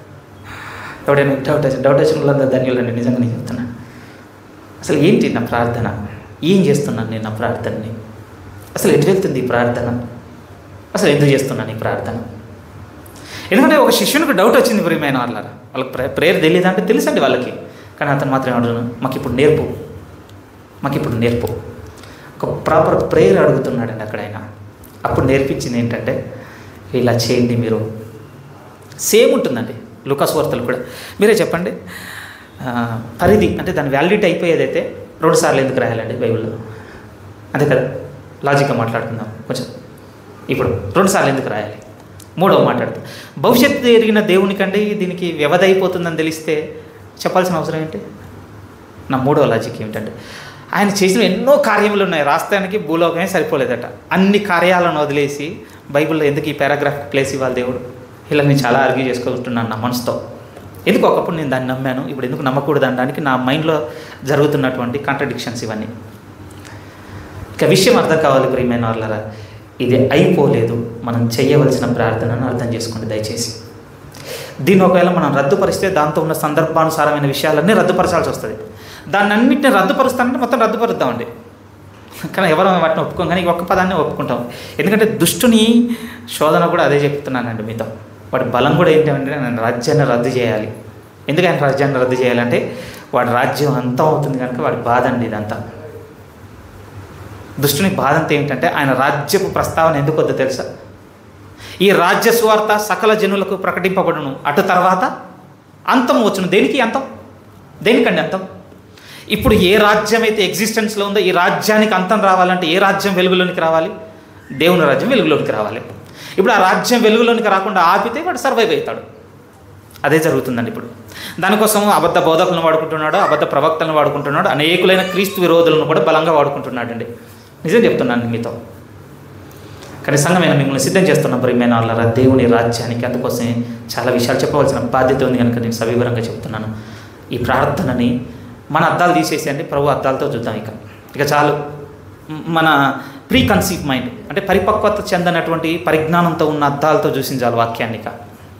ఎవడైనా మీకు డౌట్ వచ్చి డౌట్ వచ్చిన వాళ్ళందరూ ధన్యులండి నిజంగా నేను చెప్తున్నా అసలు ఏంటి నా ప్రార్థన ఏం చేస్తున్నాను నేను నా ప్రార్థనని అసలు ఎటు వెళ్తుంది ఈ ప్రార్థన అసలు ఎందుకు చేస్తున్నాను ఈ ప్రార్థన ఎందుకంటే ఒక శిష్యునికి డౌట్ వచ్చింది ప్రియమైన వాళ్ళ వాళ్ళకి ప్రే ప్రేయర్ తెలియదు అంటే తెలుసండి వాళ్ళకి కానీ అతను మాత్రం ఏమంటున్నాడు మాకు ఇప్పుడు నేర్పు మాకు ఇప్పుడు నేర్పు ఒక ప్రాపర్ ప్రేయర్ అడుగుతున్నాడండి అక్కడ ఆయన అప్పుడు నేర్పించింది ఏంటంటే ఇలా చేయండి మీరు సేమ్ ఉంటుందండి లుకాస్ వార్తలు కూడా మీరే చెప్పండి ఆ, పరిధి అంటే దాని వ్యాలిడిటీ అయిపోయేదైతే రెండు సార్లు ఎందుకు రాయాలండి బైబిల్లో అంతే కదా లాజిక్గా మాట్లాడుకుందాం కొంచెం ఇప్పుడు రెండు సార్లు ఎందుకు రాయాలి మూడవ మాట్లాడుతాం భవిష్యత్తు ఎరిగిన దేవునికండి దీనికి వ్యవధి అయిపోతుందని తెలిస్తే చెప్పాల్సిన అవసరం ఏంటి నా మూడవ లాజిక్ ఏమిటంటే ఆయన చేసిన ఎన్నో కార్యములు ఉన్నాయి రాష్ట్రానికి భూలోకమే సరిపోలేదట అన్ని కార్యాలను వదిలేసి బైబిల్లో ఎందుకు ఈ పారాగ్రాఫ్ ప్లేస్ ఇవ్వాలి దేవుడు ఇలా నేను చాలా ఆర్గ్యూ చేసుకుంటున్నాను నా మనసుతో ఎందుకు ఒకప్పుడు నేను దాన్ని నమ్మాను ఇప్పుడు ఎందుకు నమ్మకూడదు అనడానికి నా మైండ్లో జరుగుతున్నటువంటి కాంట్రడిక్షన్స్ ఇవన్నీ ఇక విషయం అర్థం కావాలి ప్రియమైన వాళ్ళరా ఇది అయిపోలేదు మనం చేయవలసిన ప్రార్థనను అర్థం చేసుకోండి దయచేసి దీన్ని ఒకవేళ మనం రద్దుపరిస్తే దాంతో ఉన్న సందర్భానుసారమైన విషయాలన్నీ రద్దుపరచాల్సి వస్తుంది దాన్ని అన్నింటిని రద్దుపరుస్తానంటే మొత్తం రద్దుపరుద్దామండి కానీ ఎవరు వాటిని ఒప్పుకోం కానీ ఈ ఒక్క పదాన్ని ఒప్పుకుంటాం ఎందుకంటే దుష్టుని శోధన కూడా అదే చెప్తున్నానండి మీతో వాడి బలం కూడా ఏంటంటే నేను రాజ్యాన్ని రద్దు చేయాలి ఎందుకు ఆయన రాజ్యాన్ని రద్దు చేయాలంటే వాడి రాజ్యం అంతం అవుతుంది కనుక వాడి బాధ అండి ఇదంతా దుష్టుని బాధ అంతా ఏంటంటే ఆయన రాజ్యపు ప్రస్తావన ఎందుకు వద్దో తెలుసా ఈ రాజ్య స్వార్థ సకల జనులకు ప్రకటింపబడును అటు తర్వాత అంతం వచ్చును దేనికి అంతం దేనికండి అంతం ఇప్పుడు ఏ రాజ్యం అయితే ఎగ్జిస్టెన్స్లో ఉందో ఈ రాజ్యానికి అంతం రావాలంటే ఏ రాజ్యం వెలుగులోనికి రావాలి దేవుని రాజ్యం వెలుగులోనికి రావాలి ఇప్పుడు ఆ రాజ్యం వెలుగులోనికి రాకుండా ఆపితే వాడు సర్వైవ్ అవుతాడు అదే జరుగుతుందండి ఇప్పుడు దానికోసం అబద్ధ బోధకులను వాడుకుంటున్నాడు అబద్ధ ప్రవక్తలను వాడుకుంటున్నాడు అనేకులైన క్రీస్తు విరోధులను కూడా బలంగా వాడుకుంటున్నాడు అండి నిజం చెప్తున్నాను మీతో కానీ సంఘమైన మిమ్మల్ని సిద్ధం చేస్తున్నాం ప్రియమైన వాళ్ళ దేవుని రాజ్యానికి అందుకోసమే చాలా విషయాలు చెప్పవలసిన బాధ్యత ఉంది కనుక నేను సవివరంగా చెప్తున్నాను ఈ ప్రార్థనని మన అద్దాలు తీసేసేయండి ప్రభు అద్దాలతో చూద్దాం ఇక ఇక చాలు మ్, మన ప్రీ కన్సీవ్ మైండ్ అంటే పరిపక్వత చెందనటువంటి పరిజ్ఞానంతో ఉన్న అద్దాలతో చూసించాలి వాక్యాన్ని ఇక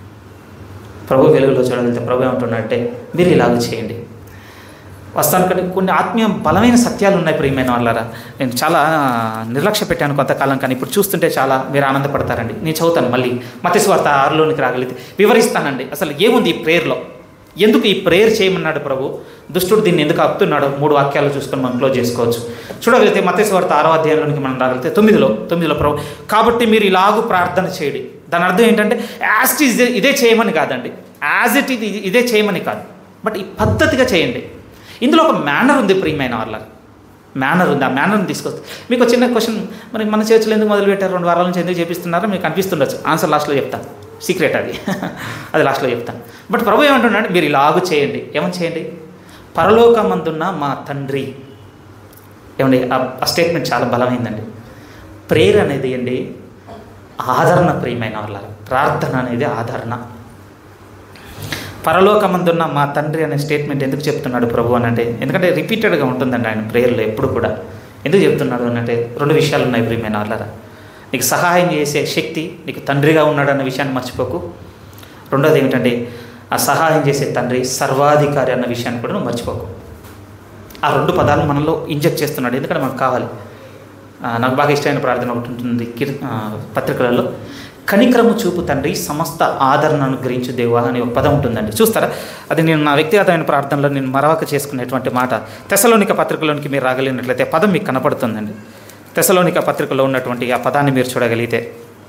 ప్రభు వెలుగులో చూడగలిగితే ప్రభు ఏమంటున్నాడంటే మీరు ఇలాగ చేయండి వస్తాను కానీ కొన్ని ఆత్మీయ బలమైన సత్యాలు ఉన్నాయి ప్రియమైన వాళ్ళరా నేను చాలా నిర్లక్ష్య పెట్టాను కొంతకాలం కానీ ఇప్పుడు చూస్తుంటే చాలా మీరు ఆనందపడతారండి నేను చదువుతాను మళ్ళీ మతస్వార్త ఆరులోనికి రాగలిగితే వివరిస్తానండి అసలు ఏముంది ఈ ప్రేయర్లో ఎందుకు ఈ ప్రేయర్ చేయమన్నాడు ప్రభు దుష్టుడు దీన్ని ఎందుకు ఆపుతున్నాడో మూడు వాక్యాలు చూసుకొని మనం క్లోజ్ చేసుకోవచ్చు చూడగలిగితే మతేశ్వార్త ఆరో అధ్యాయంలోనికి మనం రాగలిగితే తొమ్మిదిలో తొమ్మిదిలో ప్రభు కాబట్టి మీరు ఇలాగూ ప్రార్థన చేయండి దాని అర్థం ఏంటంటే యాజ్ ఇట్ ఇదే ఇదే చేయమని కాదండి యాజ్ ఇట్ ఇది ఇదే చేయమని కాదు బట్ ఈ పద్ధతిగా చేయండి ఇందులో ఒక మేనర్ ఉంది ప్రియమైన వాళ్ళ మేనర్ ఉంది ఆ మేనర్ని తీసుకొస్తుంది మీకు ఒక చిన్న క్వశ్చన్ మరి మన చర్చలు ఎందుకు మొదలు పెట్టారు రెండు వారాల నుంచి ఎందుకు చేపిస్తున్నారో మీకు అనిపిస్తుండొచ్చు ఆన్సర్ లాస్ట్లో చెప్తాను సీక్రెట్ అది అది లాస్ట్లో చెప్తాను బట్ ప్రభు ఏమంటున్నాడు మీరు ఇలాగు చేయండి ఏమని చేయండి పరలోకమందున్న మా తండ్రి ఏమండి ఆ ఆ స్టేట్మెంట్ చాలా బలమైందండి ప్రేయర్ అనేది అండి ఆదరణ ప్రియమైన వాళ్ళ ప్రార్థన అనేది ఆదరణ పరలోకమందున్న మా తండ్రి అనే స్టేట్మెంట్ ఎందుకు చెప్తున్నాడు ప్రభు అని అంటే ఎందుకంటే రిపీటెడ్గా ఉంటుందండి ఆయన ప్రేయర్లో ఎప్పుడు కూడా ఎందుకు చెప్తున్నాడు అని అంటే రెండు విషయాలు ఉన్నాయి ప్రియమైన వాళ్ళరా నీకు సహాయం చేసే శక్తి నీకు తండ్రిగా ఉన్నాడు అన్న విషయాన్ని మర్చిపోకు రెండోది ఏమిటంటే ఆ సహాయం చేసే తండ్రి సర్వాధికారి అన్న విషయాన్ని కూడా నువ్వు మర్చిపోకు ఆ రెండు పదాలు మనలో ఇంజెక్ట్ చేస్తున్నాడు ఎందుకంటే మనకు కావాలి ఆ, నాకు బాగా ఇష్టమైన ప్రార్థన ఒకటి ఉంటుంది కీర్ ఆ, పత్రికలలో కనికరము చూపు తండ్రి సమస్త ఆదరణ అనుగ్రహించు దేవా అనే ఒక పదం ఉంటుందండి చూస్తారా అది నేను నా వ్యక్తిగతమైన ప్రార్థనలో నేను మరవక చేసుకునేటువంటి మాట తెసలోనిక పత్రికలోనికి మీరు రాగలిగినట్లయితే ఆ పదం మీకు కనపడుతుందండి తెసలోనిక పత్రికలో ఉన్నటువంటి ఆ పదాన్ని మీరు చూడగలిగితే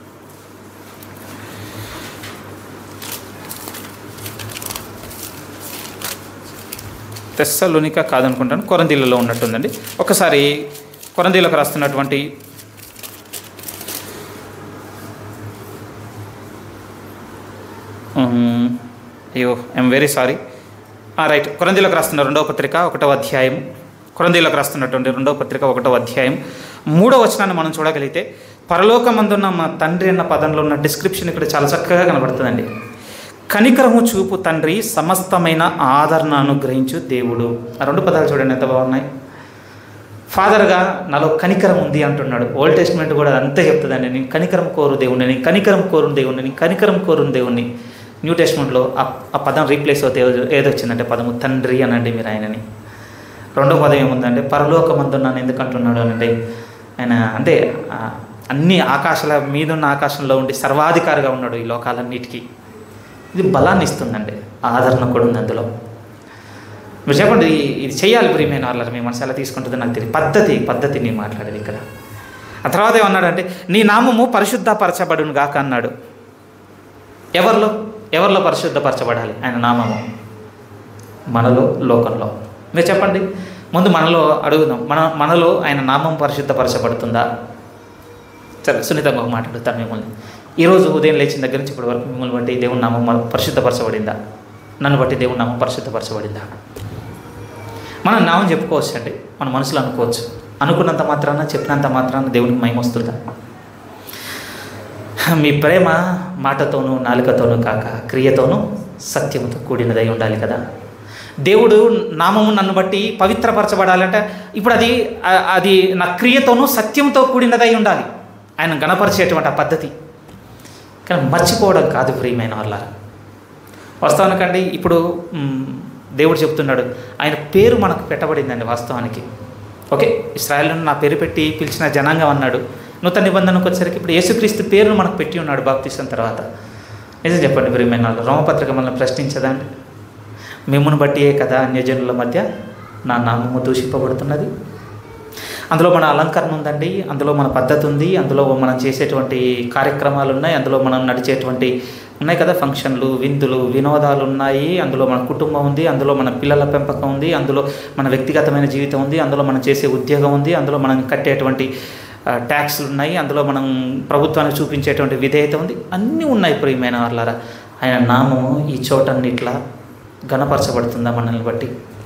తెస్సలోనిక కాదనుకుంటాను కొరందీలలో ఉన్నట్టుందండి ఒకసారి కొరందీలకు రాస్తున్నటువంటి ఉమ్, అయ్యో ఐఎమ్ వెరీ సారీ రైట్ కొరందీలకు రాస్తున్న రెండవ పత్రిక ఒకటవ అధ్యాయం కొరందీలకు రాస్తున్నటువంటి రెండవ పత్రిక ఒకటవ అధ్యాయం మూడవ వచనాన్ని మనం చూడగలిగితే పరలోకమందున్న మా తండ్రి అన్న పదంలో ఉన్న డిస్క్రిప్షన్ ఇక్కడ చాలా చక్కగా కనబడుతుందండి కనికరము చూపు తండ్రి సమస్తమైన ఆదరణ అనుగ్రహించు దేవుడు ఆ రెండు పదాలు చూడండి ఎంత బాగున్నాయి ఫాదర్గా నాలో కనికరం ఉంది అంటున్నాడు ఓల్డ్ టెస్ట్మెంట్ కూడా అంతే చెప్తుందండి నేను కనికరం కోరు దేవుణ్ణి నేను కనికరం కోరు దేవుణ్ణి నేను కనికరం కోరు దేవుణ్ణి న్యూ టెస్ట్మెంట్లో ఆ ఆ పదం రీప్లేస్ అవుతే ఏదొచ్చిందంటే పదము తండ్రి అనండి మీరు ఆయనని రెండో పదం ఏముందంటే పరలోకమందున్నాను ఎందుకు అంటున్నాడు అనంటే ఆయన అంటే ఆ, అన్ని ఆకాశాల మీదున్న ఆకాశంలో ఉండి సర్వాధికారిగా ఉన్నాడు ఈ లోకాలన్నిటికీ ఇది బలాన్ని ఇస్తుందండి ఆదరణ కూడా ఉంది అందులో మీరు చెప్పండి ఇది- ఇది చేయాలి ప్రియమైన వాళ్ళని మీ మనసు ఎలా తీసుకుంటుందో నాకు తెలియదు పద్ధతి పద్ధతి నేను మాట్లాడేది ఇక్కడ ఆ తర్వాత ఏమన్నాడంటే నీ నామము పరిశుద్ధపరచబడును గాక అన్నాడు ఎవరిలో ఎవరిలో పరిశుద్ధపరచబడాలి ఆయన నామము మనలో లోకంలో మీరు చెప్పండి ముందు మనలో అడుగుదాం మన మనలో ఆయన నామం పరిశుద్ధపరచబడుతుందా సరే సున్నితంగా ఒక మాట అడుగుతాను మిమ్మల్ని ఈరోజు ఉదయం లేచిన దగ్గర నుంచి ఇప్పటి వరకు మిమ్మల్ని బట్టి దేవుని నామం మన- పరిశుద్ధపరచబడిందా నన్ను బట్టి దేవుని నామం పరిశుద్ధపరచబడిందా మనం నామం చెప్పుకోవచ్చు అండి మన మనసులో అనుకోవచ్చు అనుకున్నంత మాత్రాన చెప్పినంత మాత్రాన దేవునికి మహిమ వస్తుందా మీ ప్రేమ మాటతోనూ నాలుకతోనూ కాక క్రియతోనూ సత్యముతో కూడినదై ఉండాలి కదా దేవుడు నామము నన్ను బట్టి పవిత్రపరచబడాలంటే ఇప్పుడు అది ఆ- అది నా క్రియతోనూ సత్యంతో కూడినదై ఉండాలి ఆయన గణపరిచేటువంటి ఆ పద్ధతి కానీ మర్చిపోవడం కాదు ప్రియమైన వాళ్ళ వాస్తవానికండి ఇప్పుడు మ్, దేవుడు చెప్తున్నాడు ఆయన పేరు మనకు పెట్టబడిందండి వాస్తవానికి ఓకే ఇస్రాయల్ను నా పేరు పెట్టి పిలిచిన జనాంగం అన్నాడు నూతన నిబంధనకు వచ్చేసరికి ఇప్పుడు యేసుక్రీస్తు పేరును మనకు పెట్టి ఉన్నాడు బాప్తీసం తర్వాత నిజం చెప్పండి ప్రియమైన వాళ్ళు రోమపత్రిక మనల్ని ప్రశ్నించదండి మిమ్మల్ని బట్టియే కదా అన్యజనుల మధ్య నా నామము దూషింపబడుతున్నది అందులో మన అలంకరణ ఉందండి అందులో మన పద్ధతి ఉంది అందులో మనం చేసేటువంటి కార్యక్రమాలు ఉన్నాయి అందులో మనం నడిచేటువంటి ఉన్నాయి కదా ఫంక్షన్లు విందులు వినోదాలు ఉన్నాయి అందులో మన కుటుంబం ఉంది అందులో మన పిల్లల పెంపకం ఉంది అందులో మన వ్యక్తిగతమైన జీవితం ఉంది అందులో మనం చేసే ఉద్యోగం ఉంది అందులో మనం కట్టేటువంటి ఆ, ట్యాక్స్లు ఉన్నాయి అందులో మనం ప్రభుత్వానికి చూపించేటువంటి విధేయత ఉంది అన్నీ ఉన్నాయి ప్రియమైన వాళ్ళారా ఆయన నామము ఈ చోటన్నిట్లా ఘనపరచబడుతుందా మనల్ని బట్టి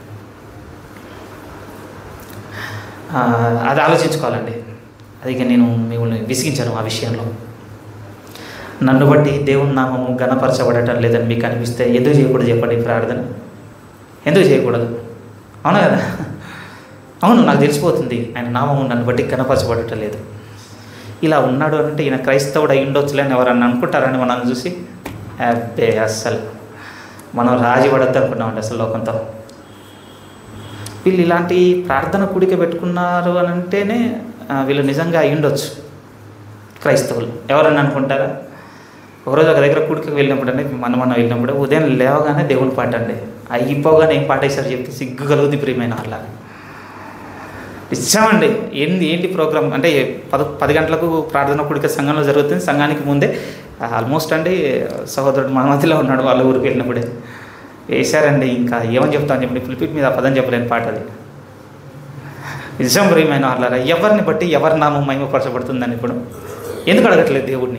ఆ, అది ఆలోచించుకోవాలండి అది ఇక నేను మిమ్మల్ని విసిగించాను ఆ విషయంలో నన్ను బట్టి దేవుని నామము గణపరచబడటం లేదని మీకు అనిపిస్తే ఎందుకు చేయకూడదు చెప్పండి ఈ ప్రార్థన ఎందుకు చేయకూడదు అవునా కదా అవును నాకు తెలిసిపోతుంది ఆయన నామము నన్ను బట్టి గణపరచబడటం లేదు ఇలా ఉన్నాడు అంటే ఈయన క్రైస్తవుడు అయి ఉండొచ్చులే అని ఎవరన్నా అనుకుంటారని మనం చూసి అబ్బే అస్సలు మనం రాజీ పడద్దు అనుకున్నామండి అసలు లోకంతో వీళ్ళు ఇలాంటి ప్రార్థన కూడిక పెట్టుకున్నారు అని అంటేనే ఆ, వీళ్ళు నిజంగా అయి ఉండొచ్చు క్రైస్తవులు ఎవరన్నా అనుకుంటారా ఒకరోజు ఒక దగ్గర కూడికకి వెళ్ళినప్పుడు అండి మనం మనం వెళ్ళినప్పుడు ఉదయం లేవగానే దేవుని పాట అండి అయిపోగానే ఏం పాట వేశారు చెప్తే సిగ్గు కలుగుది ప్రియమైన వాళ్ళ ఇచ్చామండి ఏంది ఏంటి ప్రోగ్రామ్ అంటే పద పది గంటలకు ప్రార్థన కూడిక సంఘంలో జరుగుతుంది సంఘానికి ముందే ఆల్మోస్ట్ అండి సహోదరుడు మన మధ్యలో ఉన్నాడు వాళ్ళ ఊరికి వెళ్ళినప్పుడే వేశారండి ఇంకా ఏమని చెప్తాను చెప్పండి పిలిపిట్ మీద ఆ పదం చెప్పలేని పాట అది నిజం ప్రియమైన వాళ్ళారా ఎవరిని బట్టి ఎవరి నామం మహిమపరచబడుతుందని ఇప్పుడు ఎందుకు అడగట్లేదు దేవుడిని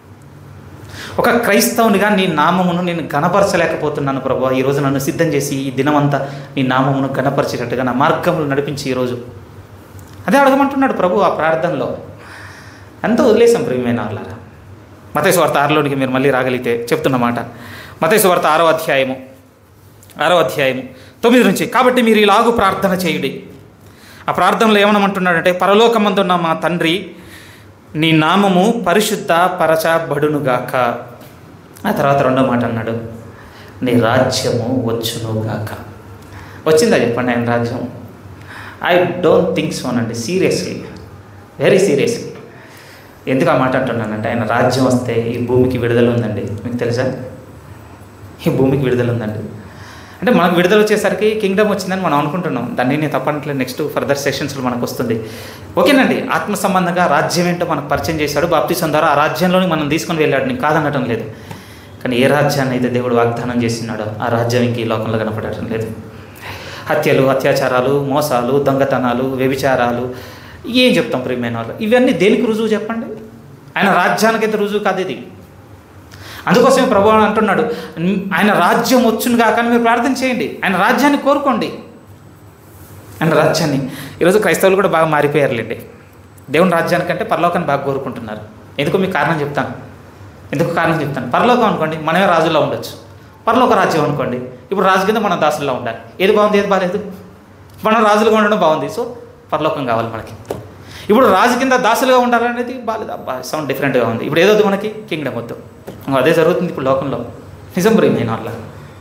ఒక క్రైస్తవునిగా నీ నామమును నేను గణపరచలేకపోతున్నాను ప్రభు ఈరోజు నన్ను సిద్ధం చేసి ఈ దినమంతా నీ నామమును గణపరిచేటట్టుగా నా మార్గంలో నడిపించి ఈరోజు అదే అడగమంటున్నాడు ప్రభు ఆ ప్రార్థనలో అంతా వదిలేసాం ప్రియమైన వాళ్ళారా మతేసు వార్త ఆరులోనికి మీరు మళ్ళీ రాగలిగితే చెప్తున్నమాట మతేసు వార్త ఆరో అధ్యాయము ఆరో అధ్యాయము తొమ్మిది నుంచి కాబట్టి మీరు ఇలాగూ ప్రార్థన చేయుడి ఆ ప్రార్థనలో ఏమనమంటున్నాడంటే పరలోకమందున్న మా తండ్రి నీ నామము పరిశుద్ధ పరచబడునుగాక ఆ తర్వాత రెండో మాట అన్నాడు నీ రాజ్యము వచ్చునుగాక వచ్చిందా చెప్పండి ఆయన రాజ్యం ఐ డోంట్ థింక్ సోనండి సీరియస్లీ వెరీ సీరియస్లీ ఎందుకు ఆ మాట అంటున్నానంటే ఆయన రాజ్యం వస్తే ఈ భూమికి విడుదల ఉందండి మీకు తెలుసా ఈ భూమికి విడుదల ఉందండి అంటే మనకు విడుదల వచ్చేసరికి కింగ్డమ్ వచ్చిందని మనం అనుకుంటున్నాం దాన్ని నేను తప్పనట్లేదు నెక్స్ట్ ఫర్దర్ సెషన్స్లో మనకు వస్తుంది ఓకేనండి ఆత్మ సంబంధంగా రాజ్యం ఏంటో మనకు పరిచయం చేశాడు బాప్తిసం ద్వారా ఆ రాజ్యంలోని మనం తీసుకొని వెళ్ళాడు నేను కాదనటం లేదు కానీ ఏ రాజ్యాన్ని అయితే దేవుడు వాగ్దానం చేసినాడో ఆ రాజ్యం ఇంక ఈ లోకంలో కనపడటం లేదు హత్యలు అత్యాచారాలు మోసాలు దొంగతనాలు వ్యభిచారాలు ఏం చెప్తాం ప్రియమైన వాళ్ళు ఇవన్నీ దేనికి రుజువు చెప్పండి ఆయన రాజ్యానికైతే రుజువు కాదు ఇది అందుకోసమే ప్రభు అంటున్నాడు "న్- ఆయన రాజ్యం వచ్చును కాక అని మీరు ప్రార్థన చేయండి ఆయన రాజ్యాన్ని కోరుకోండి ఆయన రాజ్యాన్ని ఈరోజు క్రైస్తవులు కూడా బాగా మారిపోయారులేండి దేవుని రాజ్యానికంటే పరలోకాన్ని బాగా కోరుకుంటున్నారు ఎందుకు మీకు కారణం చెప్తాను ఎందుకు కారణం చెప్తాను పరలోకం అనుకోండి మనమే రాజుల్లో ఉండొచ్చు పరలోక రాజ్యం అనుకోండి ఇప్పుడు రాజు కింద మనం దాసుల్లో ఉండాలి ఏది బాగుంది ఏది బాగాలేదు మనం రాజులుగా ఉండడం బాగుంది సో పరలోకం కావాలి మనకి ఇప్పుడు రాజు కింద దాసులుగా ఉండాలనేది బాగాలేదు అబ్బా సౌండ్ డిఫరెంట్గా ఉంది ఇప్పుడు ఏదొద్దు మనకి కింగ్డమ్ వద్దు ఇంకో అదే జరుగుతుంది ఇప్పుడు లోకంలో నిజం ప్రియమైన వాళ్ళ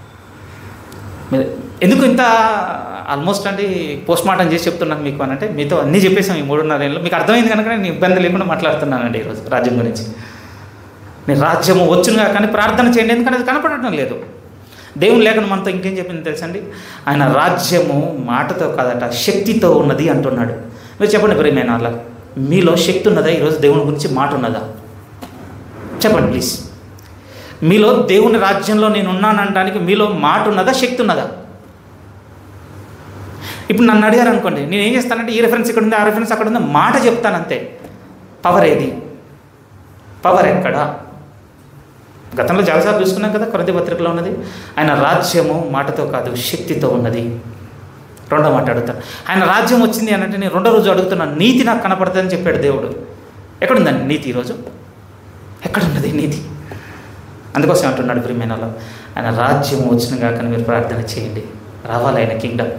మీరు ఎందుకు ఇంత ఆల్మోస్ట్ అంటే పోస్ట్ మార్టం చేసి చెప్తున్నాను మీకు అని అంటే మీతో అన్నీ చెప్పేసాం ఈ మూడున్నర ఏళ్ళు మీకు అర్థమైంది కనుక నేను ఇబ్బంది లేకుండా మాట్లాడుతున్నానండి ఈరోజు రాజ్యం గురించి నేను రాజ్యము వచ్చునుగా కానీ ప్రార్థన చేయండి ఎందుకంటే అది కనపడటం లేదు దేవుని లేఖనం మనతో ఇంకేం చెప్పింది తెలుసండి ఆయన రాజ్యము మాటతో కాదట శక్తితో ఉన్నది అంటున్నాడు మీరు చెప్పండి ప్రియమైన వాళ్ళ మీలో శక్తి ఉన్నదా ఈరోజు దేవుని గురించి మాట ఉన్నదా చెప్పండి ప్లీజ్ మీలో దేవుని రాజ్యంలో నేను ఉన్నానంటానికి మీలో మాట ఉన్నదా శక్తి ఉన్నదా ఇప్పుడు నన్ను అడిగారు అనుకోండి నేను ఏం చేస్తానంటే ఈ రెఫరెన్స్ ఇక్కడ ఉంది ఆ రెఫరెన్స్ అక్కడ ఉంది మాట చెప్తాను అంతే పవర్ ఏది పవర్ ఎక్కడా గతంలో చాలాసార్లు చూసుకున్నాం కదా కొరది పత్రికలో ఉన్నది ఆయన రాజ్యము మాటతో కాదు శక్తితో ఉన్నది రెండో మాట అడుగుతాను ఆయన రాజ్యం వచ్చింది అని అంటే నేను రెండో రోజు అడుగుతున్నాను నీతి నాకు కనపడుతుందని చెప్పాడు దేవుడు ఎక్కడుందండి నీతి ఈరోజు ఎక్కడున్నది నీతి అందుకోసం అంటున్నాడు ప్రియమైనలో ఆయన రాజ్యం వచ్చిన కాక మీరు ప్రార్థన చేయండి రావాలి ఆయన కింగ్డమ్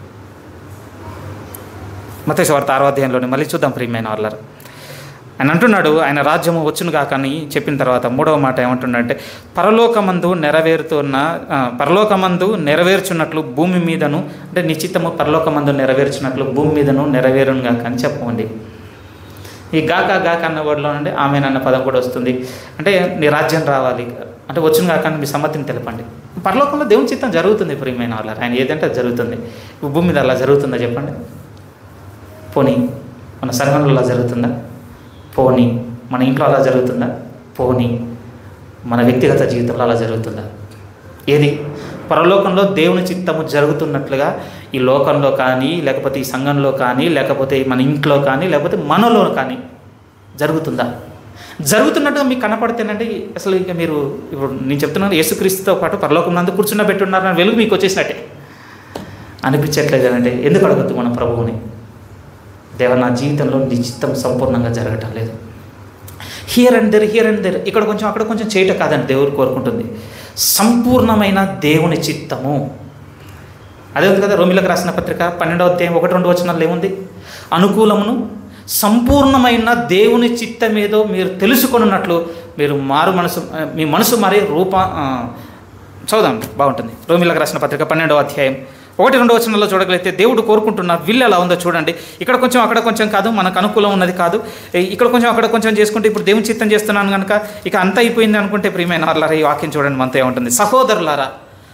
మత వార్త ఆరో అధ్యాయంలోనే మళ్ళీ చూద్దాం ప్రియమైన వాళ్ళారు ఆయన అంటున్నాడు ఆయన రాజ్యము వచ్చును కాకని చెప్పిన తర్వాత మూడవ మాట ఏమంటున్నాడంటే పరలోకమందు నెరవేరుతున్న ఆ, పరలోకమందు నెరవేర్చున్నట్లు భూమి మీదను అంటే నిశ్చితము పరలోకమందు నెరవేర్చున్నట్లు భూమి మీదను నెరవేరును గాక అని చెప్పండి ఈ గాక గాక అన్న వర్డ్లో నుండి ఆమె అన్న పదం కూడా వస్తుంది అంటే నీ రాజ్యం రావాలి అంటే వచ్చును గాక అని మీ సమ్మతిని తెలపండి పరలోకంలో దేవుని చిత్తం జరుగుతుంది ప్రియమైన వాళ్ళ ఆయన ఏదంటే అది జరుగుతుంది ఈ భూమి మీద అలా జరుగుతుందా చెప్పండి పోనీ మన సంఘంలో అలా జరుగుతుందా పోనీ మన ఇంట్లో అలా జరుగుతుందా పోనీ మన వ్యక్తిగత జీవితంలో అలా జరుగుతుందా ఏది పరలోకంలో దేవుని చిత్తము జరుగుతున్నట్లుగా ఈ లోకంలో కానీ లేకపోతే ఈ సంఘంలో కానీ లేకపోతే మన ఇంట్లో కానీ లేకపోతే మనలో కానీ జరుగుతుందా జరుగుతున్నట్టుగా మీకు కనపడితేనండి అసలు ఇంకా మీరు ఇప్పుడు నేను చెప్తున్నాను యేసుక్రీస్తుతో పాటు పరలోకం నందు కూర్చున్న పెట్టున్నారని వెలుగు మీకు వచ్చేసినట్టే అనిపించట్లేదు అంటే ఎందుకు అడగద్దు మన ప్రభువుని దేవ నా జీవితంలో నీ చిత్తం సంపూర్ణంగా జరగటం లేదు here and there here and there ఇక్కడ కొంచెం అక్కడ కొంచెం చేయటం కాదని దేవుడు కోరుకుంటుంది సంపూర్ణమైన దేవుని చిత్తము అదే ఉంది కదా రోమిలకు రాసిన పత్రిక పన్నెండవ అధ్యాయం ఒకటి రెండు వచనాలు ఏముంది అనుకూలమును సంపూర్ణమైన దేవుని చిత్తమేదో మీరు తెలుసుకొనున్నట్లు మీరు మారు మనసు మీ మనసు మారి రూప ఆ, చదుదాం బాగుంటుంది రోమిలకు రాసిన పత్రిక పన్నెండవ అధ్యాయం ఒకటి రెండు వచనాల్లో చూడగలిగితే దేవుడు కోరుకుంటున్న విల్లు ఎలా ఉందో చూడండి ఇక్కడ కొంచెం అక్కడ కొంచెం కాదు మనకు అనుకూలం ఉన్నది కాదు ఏ- ఇక్కడ కొంచెం అక్కడ కొంచెం చేసుకుంటే ఇప్పుడు దేవుని చిత్తం చేస్తున్నాను కనుక ఇక అంత అయిపోయింది అనుకుంటే ప్రియమైన వాళ్ళారా ఈ వాక్యం చూడండి మనతో ఏముంటుంది సహోదరులారా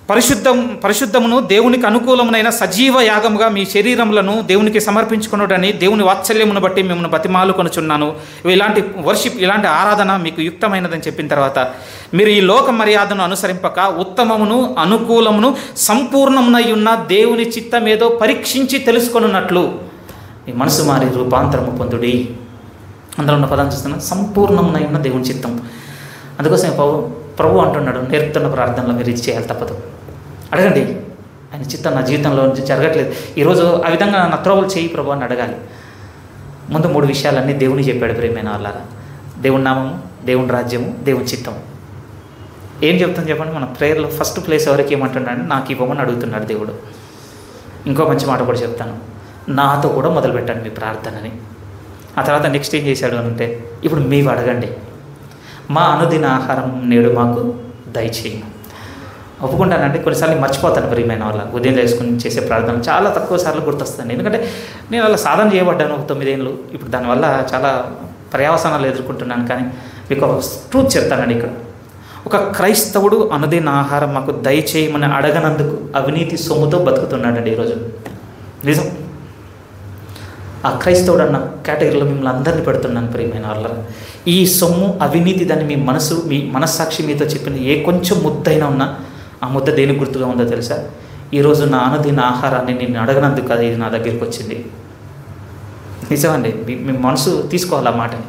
పరిశుద్ధం పరిశుద్ధమును దేవునికి అనుకూలమునైన సజీవ యాగముగా మీ శరీరములను దేవునికి సమర్పించుకున్నడని దేవుని వాత్సల్యమును బట్టి మిమ్మల్ని బతిమాలు కొనుచున్నాను ఇలాంటి వర్షిప్ ఇలాంటి ఆరాధన మీకు యుక్తమైనదని చెప్పిన తర్వాత మీరు ఈ లోక మర్యాదను అనుసరింపక ఉత్తమమును అనుకూలమును సంపూర్ణమునై ఉన్న దేవుని చిత్తమేదో పరీక్షించి తెలుసుకొనున్నట్లు మీ మనసు మారి రూపాంతరము పొందుడి అందులో ఉన్న పదం చూస్తున్నా సంపూర్ణమునై ఉన్న దేవుని చిత్తం అందుకోసం ప్రభు ప్రభు అంటున్నాడు నేర్పుతున్న ప్రార్థనలో మీరు ఇది చేయాలి తప్పదు అడగండి ఆయన చిత్తం నా జీవితంలో నుంచి జరగట్లేదు ఈరోజు ఆ విధంగా నా త్రోవలు చేయి ప్రభు అని అడగాలి ముందు మూడు విషయాలన్నీ దేవుని చెప్పాడు ప్రేమైన వాళ్ళారా దేవుని నామము దేవుని రాజ్యము దేవుని చిత్తం ఏం చెప్తాను చెప్పండి మన ప్రేయర్లో ఫస్ట్ ప్లేస్ ఎవరికి ఏమంటున్నాడు నాకు ఇవ్వమని అడుగుతున్నాడు దేవుడు ఇంకో మంచి మాట కూడా చెప్తాను నాతో కూడా మొదలు పెట్టండి మీ ప్రార్థనని ఆ తర్వాత నెక్స్ట్ ఏం చేశాడు అంటే ఇప్పుడు మీవి అడగండి మా అనుదిన ఆహారం నేడు మాకు దయచేయి ఒప్పుకుంటానండి కొన్నిసార్లు మర్చిపోతాను ప్రియమైన వాళ్ళ ఉదయం చేసుకుని చేసే ప్రార్థన చాలా తక్కువ సార్లు గుర్తొస్తుంది ఎందుకంటే నేను అలా సాధన చేయబడ్డాను ఒక తొమ్మిదేళ్ళు ఇప్పుడు దానివల్ల చాలా పర్యావసనాలు ఎదుర్కొంటున్నాను కానీ మీకు ఒక ట్రూత్ చెప్తానండి ఇక్కడ ఒక క్రైస్తవుడు అనుదిన ఆహారం మాకు దయచేయమని అడగనందుకు అవినీతి సొమ్ముతో బతుకుతున్నాడండి ఈరోజు నిజం ఆ క్రైస్తవుడు అన్న కేటగిరీలో మిమ్మల్ని అందరినీ పెడుతున్నాను ప్రియమైన వాళ్ళ ఈ సొమ్ము అవినీతి దాన్ని మీ మనసు మీ మనస్సాక్షి మీతో చెప్పింది ఏ కొంచెం ముద్దైనా ఉన్నా ఆ ముద్ద దేనికి గుర్తుగా ఉందో తెలుసా ఈరోజు నా అనుదిన ఆహారాన్ని నేను అడగనందుకు కదా ఇది నా దగ్గరికి వచ్చింది నిజమండి మీ మీ మనసు తీసుకోవాలి ఆ మాటని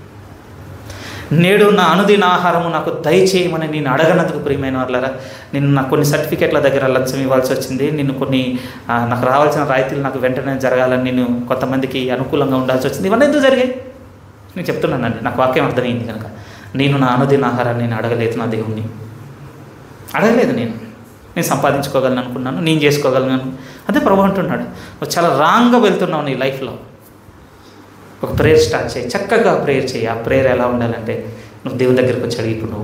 నేడు నా అనుదిన ఆహారము నాకు దయచేయమని నేను అడగనందుకు ప్రియమైన వాళ్ళరా నేను నాకు కొన్ని సర్టిఫికేట్ల దగ్గర లంచం ఇవ్వాల్సి వచ్చింది నేను కొన్ని ఆ, నాకు రావాల్సిన రాయితీలు నాకు వెంటనే జరగాలని నేను కొంతమందికి అనుకూలంగా ఉండాల్సి వచ్చింది ఇవన్నీ ఎందుకు జరిగాయి నేను చెప్తున్నానండి నాకు వాక్యం అర్థమైంది కనుక నేను నా అనుదిన ఆహారాన్ని నేను అడగలేదు నా దేవుణ్ణి అడగలేదు నేను నేను సంపాదించుకోగలను అనుకున్నాను నేను చేసుకోగలను అదే ప్రభు అంటున్నాడు నువ్వు చాలా రాంగ్గా వెళ్తున్నావు నీ లైఫ్లో ఒక ప్రేయర్ స్టార్ట్ చేయి చక్కగా ప్రేయర్ చేయి ఆ ప్రేయర్ ఎలా ఉండాలంటే నువ్వు దేవుని దగ్గరికి వచ్చి అడిగి ఇప్పుడు నువ్వు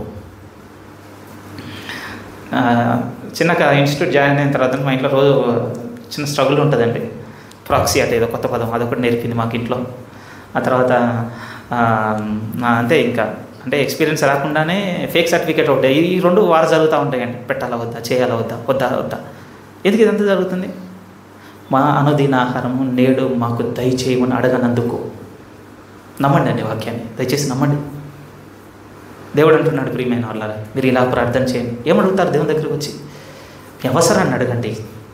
ఆ, చిన్నగా ఇన్స్టిట్యూట్ జాయిన్ అయిన తర్వాత మా ఇంట్లో రోజు చిన్న స్ట్రగుల్ ఉంటుందండి ప్రాక్సీ అంటే ఏదో కొత్త పదం అదొకటి నేర్పింది మాకు ఇంట్లో ఆ తర్వాత ఆ, నా అంతే ఇంకా అంటే ఎక్స్పీరియన్స్ రాకుండానే ఫేక్ సర్టిఫికేట్ ఒకటి ఈ రెండు వారు జరుగుతూ ఉంటాయండి పెట్టాలా వద్దా చేయాలా వద్దా వద్దా వద్దా ఎందుకు ఇదంతా జరుగుతుంది మా అనుదిన ఆహారము నేడు మాకు దయచేయమని అడగనందుకు నమ్మండి అండి వాక్యాన్ని దయచేసి నమ్మండి దేవుడు అంటున్నాడు ప్రియమైన వాళ్ళ మీరు ఇలా ప్రార్థన చేయండి ఏమడుగుతారు దేవుని దగ్గరికి వచ్చి మీ అవసరాన్ని అడగండి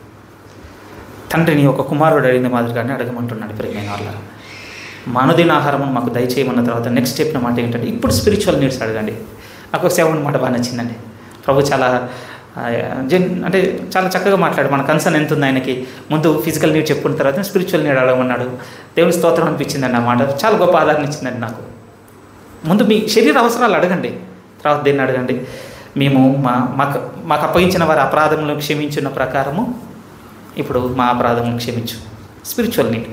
తండ్రిని ఒక కుమారుడు అడిగిన మాదిరిగానే అడగమంటున్నాడు ప్రియమైన వాళ్ళ మానుదిన ఆహారం మాకు దయచేయమన్న తర్వాత నెక్స్ట్ చెప్పిన మాట ఏంటంటే ఇప్పుడు స్పిరిచువల్ నీడ్స్ అడగండి నాకు ఒక సేవన్ మాట బాగా నచ్చిందండి ప్రభు చాలా ఆ, జెన్ అంటే చాలా చక్కగా మాట్లాడు మన కన్సర్న్ ఎంత ఉంది ఆయనకి ముందు ఫిజికల్ నీడ్ చెప్పుకున్న తర్వాత స్పిరిచువల్ నీడ్ అడగమన్నాడు దేవుని స్తోత్రం అనిపించిందండి ఆ మాట చాలా గొప్ప ఆధారణ ఇచ్చిందండి నాకు ముందు మీ శరీర అవసరాలు అడగండి తర్వాత దేన్ని అడగండి మేము మా మాకు మాకు అప్పగించిన వారి అపరాధములను క్షమించిన ప్రకారము ఇప్పుడు మా అపరాధములను క్షమించు స్పిరిచువల్ నీడ్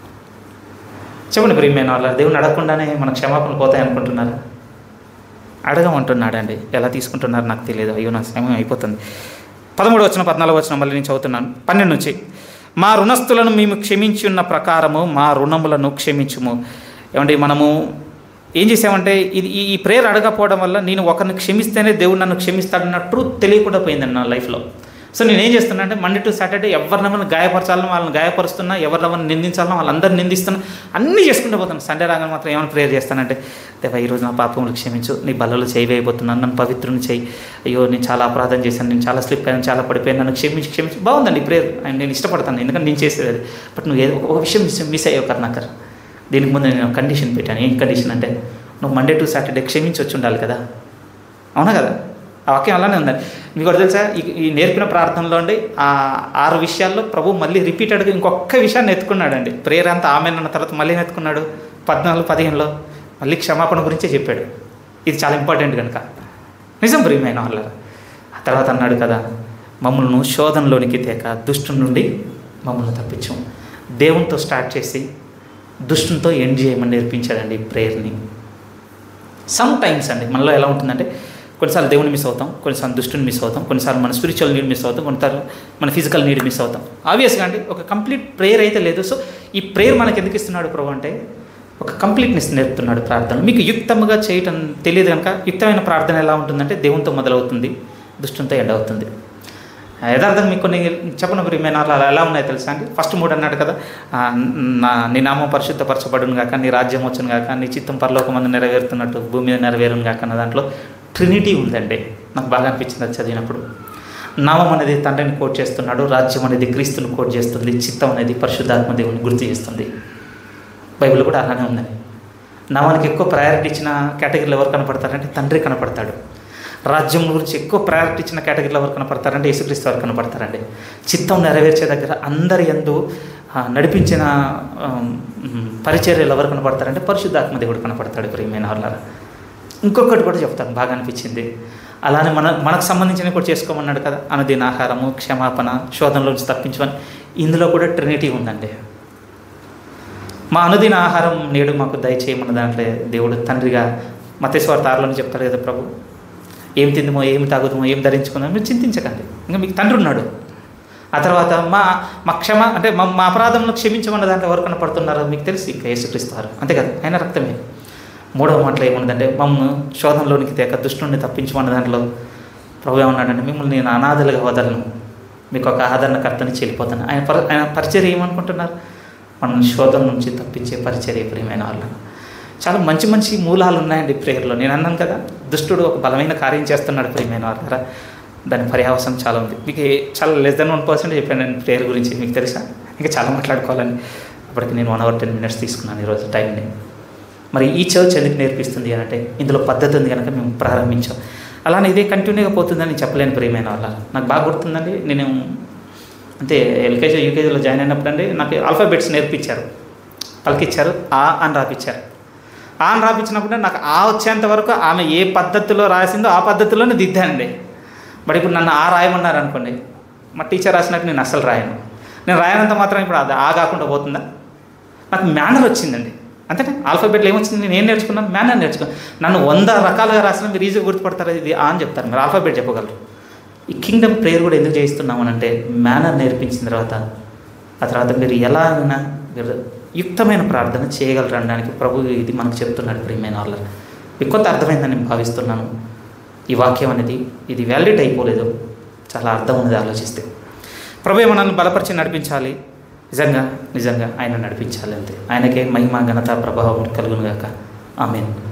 చెప్పండి ప్రియమైన వాళ్ళ దేవుని అడగకుండానే మన క్షమాపణలు పోతాయి అనుకుంటున్నారా అడగమంటున్నాడండి ఎలా తీసుకుంటున్నారు నాకు తెలియదు అయ్యో నా సమయం అయిపోతుంది పదమూడు వచ్చిన పద్నాలుగు వచ్చిన మళ్ళీ నేను చదువుతున్నాను పన్నెండు నుంచి మా రుణస్థులను మేము క్షమించి ఉన్న ప్రకారము మా రుణములను క్షమించుము ఏమంటే మనము ఏం చేసామంటే ఇది ఈ- ఈ ప్రేయర్ అడగకపోవడం వల్ల నేను ఒకరిని క్షమిస్తేనే దేవుడు నన్ను క్షమిస్తాడన్న ట్రూత్ తెలియకుండా పోయిందండి నా లైఫ్లో సో నేను ఏం చేస్తున్నా అంటే మండే టు సాటర్డే ఎవరినెవరిని గాయపరచాలని వాళ్ళని గాయపరుస్తున్నా ఎవరినెవరిని నిందించాలని వాళ్ళందరిని నిందిస్తున్నా అన్నీ చేసుకుంటూ పోతాను సండే రాగానే మాత్రం ఏమైనా ప్రేయర్ చేస్తానంటే దేవా ఈరోజు నా పాపములు క్షమించు నీ బలలో చేయి వేయబోతున్నాను నన్ను పవిత్రుని చేయి అయ్యో నేను చాలా అపరాధం చేశాను నేను చాలా స్లిప్ అయ్యాను చాలా పడిపోయాను నన్ను క్షమించి క్షమించి బాగుందండి ప్రేయర్ నేను ఇష్టపడతాను ఎందుకంటే నేను చేసేది అది బట్ నువ్వు ఏదో ఒక విషయం మిస్ మిస్ అయ్యావు కర్ణాకర్ దీనికి ముందు నేను కండిషన్ పెట్టాను ఏం కండిషన్ అంటే నువ్వు మండే టు సాటర్డే క్షమించి వచ్చి ఉండాలి కదా అవునా కదా ఆ వాక్యం అలానే ఉందండి మీకు ఒకటి తెలుసా ఈ ఈ నేర్పిన ప్రార్థనలో అండి ఆ ఆరు విషయాల్లో ప్రభు మళ్ళీ రిపీటెడ్గా ఇంకొక విషయాన్ని ఎత్తుకున్నాడండి ప్రేయర్ అంతా ఆమె అన్న తర్వాత మళ్ళీ ఎత్తుకున్నాడు పద్నాలుగు పదిహేనులో మళ్ళీ క్షమాపణ గురించే చెప్పాడు ఇది చాలా ఇంపార్టెంట్ కనుక నిజం ప్రియమైన వాళ్ళ ఆ తర్వాత అన్నాడు కదా మమ్మల్ని శోధనలోనికి తేక దుష్టు నుండి మమ్మల్ని తప్పించాం దేవునితో స్టార్ట్ చేసి దుష్టునితో ఎండ్ చేయమని నేర్పించాడండి ఈ ప్రేయర్ని సమ్ టైమ్స్ అండి మనలో ఎలా ఉంటుందంటే కొన్నిసార్లు దేవుని మిస్ అవుతాం కొన్నిసార్లు దుష్టుని మిస్ అవుతాం కొన్నిసార్లు మన స్పిరిచువల్ నీడ్ మిస్ అవుతాం కొన్నిసార్లు మన ఫిజికల్ నీడ్ మిస్ అవుతాం ఆబ్వియస్గా అండి ఒక కంప్లీట్ ప్రేయర్ అయితే లేదు సో ఈ ప్రేయర్ మనకి ఎందుకు ఇస్తున్నాడు ప్రభు అంటే ఒక కంప్లీట్నెస్ నేర్పుతున్నాడు ప్రార్థన మీకు యుక్తముగా చేయటం తెలియదు కనుక యుక్తమైన ప్రార్థన ఎలా ఉంటుందంటే దేవునితో మొదలవుతుంది దుష్టునితో ఎండ్ అవుతుంది యథార్థంగా మీకు కొన్ని చెప్పిన ప్రియమైనాలు అలా ఎలా ఉన్నాయి తెలుసా అండి ఫస్ట్ మూడు అన్నాడు కదా ఆ, నా నీ నామం పరిశుద్ధపరచబడును గాక నీ రాజ్యం వచ్చును గాక నీ చిత్తం పరలోకమందు నెరవేరుతున్నట్టు భూమి మీద నెరవేరును గాక అన్న దాంట్లో ట్రినిటీ ఉందండి నాకు బాగా అనిపించింది అది చదివినప్పుడు నామం అనేది తండ్రిని కోట్ చేస్తున్నాడు రాజ్యం అనేది క్రీస్తుని కోట్ చేస్తుంది చిత్తం అనేది పరిశుద్ధాత్మ దేవుని గుర్తు చేస్తుంది బైబిల్ కూడా అలానే ఉందని నామానికి ఎక్కువ ప్రయారిటీ ఇచ్చిన కేటగిరీలో ఎవరు కనపడతారంటే తండ్రి కనపడతాడు రాజ్యం గురించి ఎక్కువ ప్రయారిటీ ఇచ్చిన కేటగిరీలో ఎవరు కనపడతారంటే యేసుక్రీస్తు వారు కనపడతారండి చిత్తం నెరవేర్చే దగ్గర అందరి ఎందు ఆ, నడిపించిన ఆమ్, పరిచర్యలు ఎవరు కనపడతారంటే పరిశుద్ధాత్మ దేవుడు కనపడతాడు ప్రియమైన వాళ్ళారా ఇంకొకటి కూడా చెప్తాను బాగా అనిపించింది అలానే మన మనకు సంబంధించినవి కూడా చేసుకోమన్నాడు కదా అనుదిన ఆహారము క్షమాపణ శోధనలో నుంచి తప్పించమని ఇందులో కూడా ట్రినిటీ ఉందండి మా అనుదిన ఆహారం నేడు మాకు దయచేయమన్న దాంట్లో దేవుడు తండ్రిగా మతేశ్వర తారలోని చెప్తాడు కదా ప్రభు ఏం తిందుమో ఏం తాగుదామో ఏం ధరించుకుందామో మీరు చింతించకండి ఇంకా మీకు తండ్రి ఉన్నాడు ఆ తర్వాత మా మా క్షమ అంటే మా మా అపరాధంలో క్షమించమన్న దాంట్లో ఎవరు కనపడుతున్నారో మీకు తెలిసి ఇంకా యేసుక్రీస్తారు అంతే కదా ఆయన రక్తమే మూడవ మాటలో ఏముందంటే మమ్మల్ని శోధనలోనికి తేక దుష్టుని తప్పించమన్న దాంట్లో ప్రభు ఏమన్నాడంటే మిమ్మల్ని నేను అనాథలుగా వదలను మీకు ఒక ఆదరణకర్తని చెల్లిపోతాను ఆయన పర ఆయన పరిచర్య ఏమనుకుంటున్నారు మనల్ని శోధన నుంచి తప్పించే పరిచర్య ప్రియమైన వాళ్ళను చాలా మంచి మంచి మూలాలు ఉన్నాయండి ప్రేయర్లో నేను అన్నాను కదా దుష్టుడు ఒక బలమైన కార్యం చేస్తున్నాడు ప్రియమైన వాళ్ళ ద్వారా దాని పర్యావసం చాలా ఉంది మీకు ఏ- చాలా లెస్ దెన్ వన్ పర్సెంట్ చెప్పాను నేను ప్రేయర్ గురించి మీకు తెలుసా ఇంకా చాలా మాట్లాడుకోవాలని అప్పటికి నేను వన్ అవర్ టెన్ మినిట్స్ తీసుకున్నాను ఈరోజు టైంని మరి ఈ చర్చ్ ఎందుకు నేర్పిస్తుంది అని అంటే ఇందులో పద్ధతి ఉంది కనుక మేము ప్రారంభించాం అలానే ఇదే కంటిన్యూగా పోతుందని చెప్పలేను ప్రియమైన వాళ్ళ నాకు బాగా గుర్తుందండి నేను అంటే ఎల్కేజీ యూకేజీలో జాయిన్ అయినప్పుడు అండి నాకు ఆల్ఫాబెట్స్ నేర్పించారు పలికిచ్చారు ఆ అని రాపించారు ఆ అని రాపించినప్పుడు నాకు ఆ వచ్చేంత వరకు ఆమె ఏ పద్ధతిలో రాసిందో ఆ పద్ధతిలోనే దిద్దానండి బట్ ఇప్పుడు నన్ను ఆ రాయమన్నారు అనుకోండి మా టీచర్ రాసినట్టు నేను అస్సలు రాయను నేను రాయనంత మాత్రం ఇప్పుడు అది ఆ కాకుండా పోతుందా నాకు మేనర్ వచ్చిందండి అంతేనా ఆల్ఫాబెట్లో ఏమొచ్చింది నేను ఏం నేర్చుకున్నాను మేనర్ నేర్చుకున్నాను నన్ను వంద రకాలుగా రాసిన మీరు ఈజీగా గుర్తుపడతారు ఇది ఆ అని చెప్తారు మీరు ఆల్ఫాబెట్ చెప్పగలరు ఈ కింగ్డమ్ ప్రేయర్ కూడా ఎందుకు చేయిస్తున్నామనంటే మేనర్ నేర్పించిన తర్వాత ఆ తర్వాత మీరు ఎలా అయినా మీరు యుక్తమైన ప్రార్థన చేయగలరు అనడానికి ప్రభు ఇది మనకు చెప్తున్నాడు ప్రియమైన వాళ్ళ మీకు కొంత అర్థమైందని నేను భావిస్తున్నాను ఈ వాక్యం అనేది ఇది వ్యాలిడ్ అయిపోలేదు చాలా అర్థం ఉన్నది ఆలోచిస్తే ప్రభు మనల్ని బలపరిచి నడిపించాలి నిజంగా నిజంగా ఆయన నడిపించాలి అంతే ఆయనకే మహిమ ఘనత ప్రభావం కలుగును గాక ఆమెన్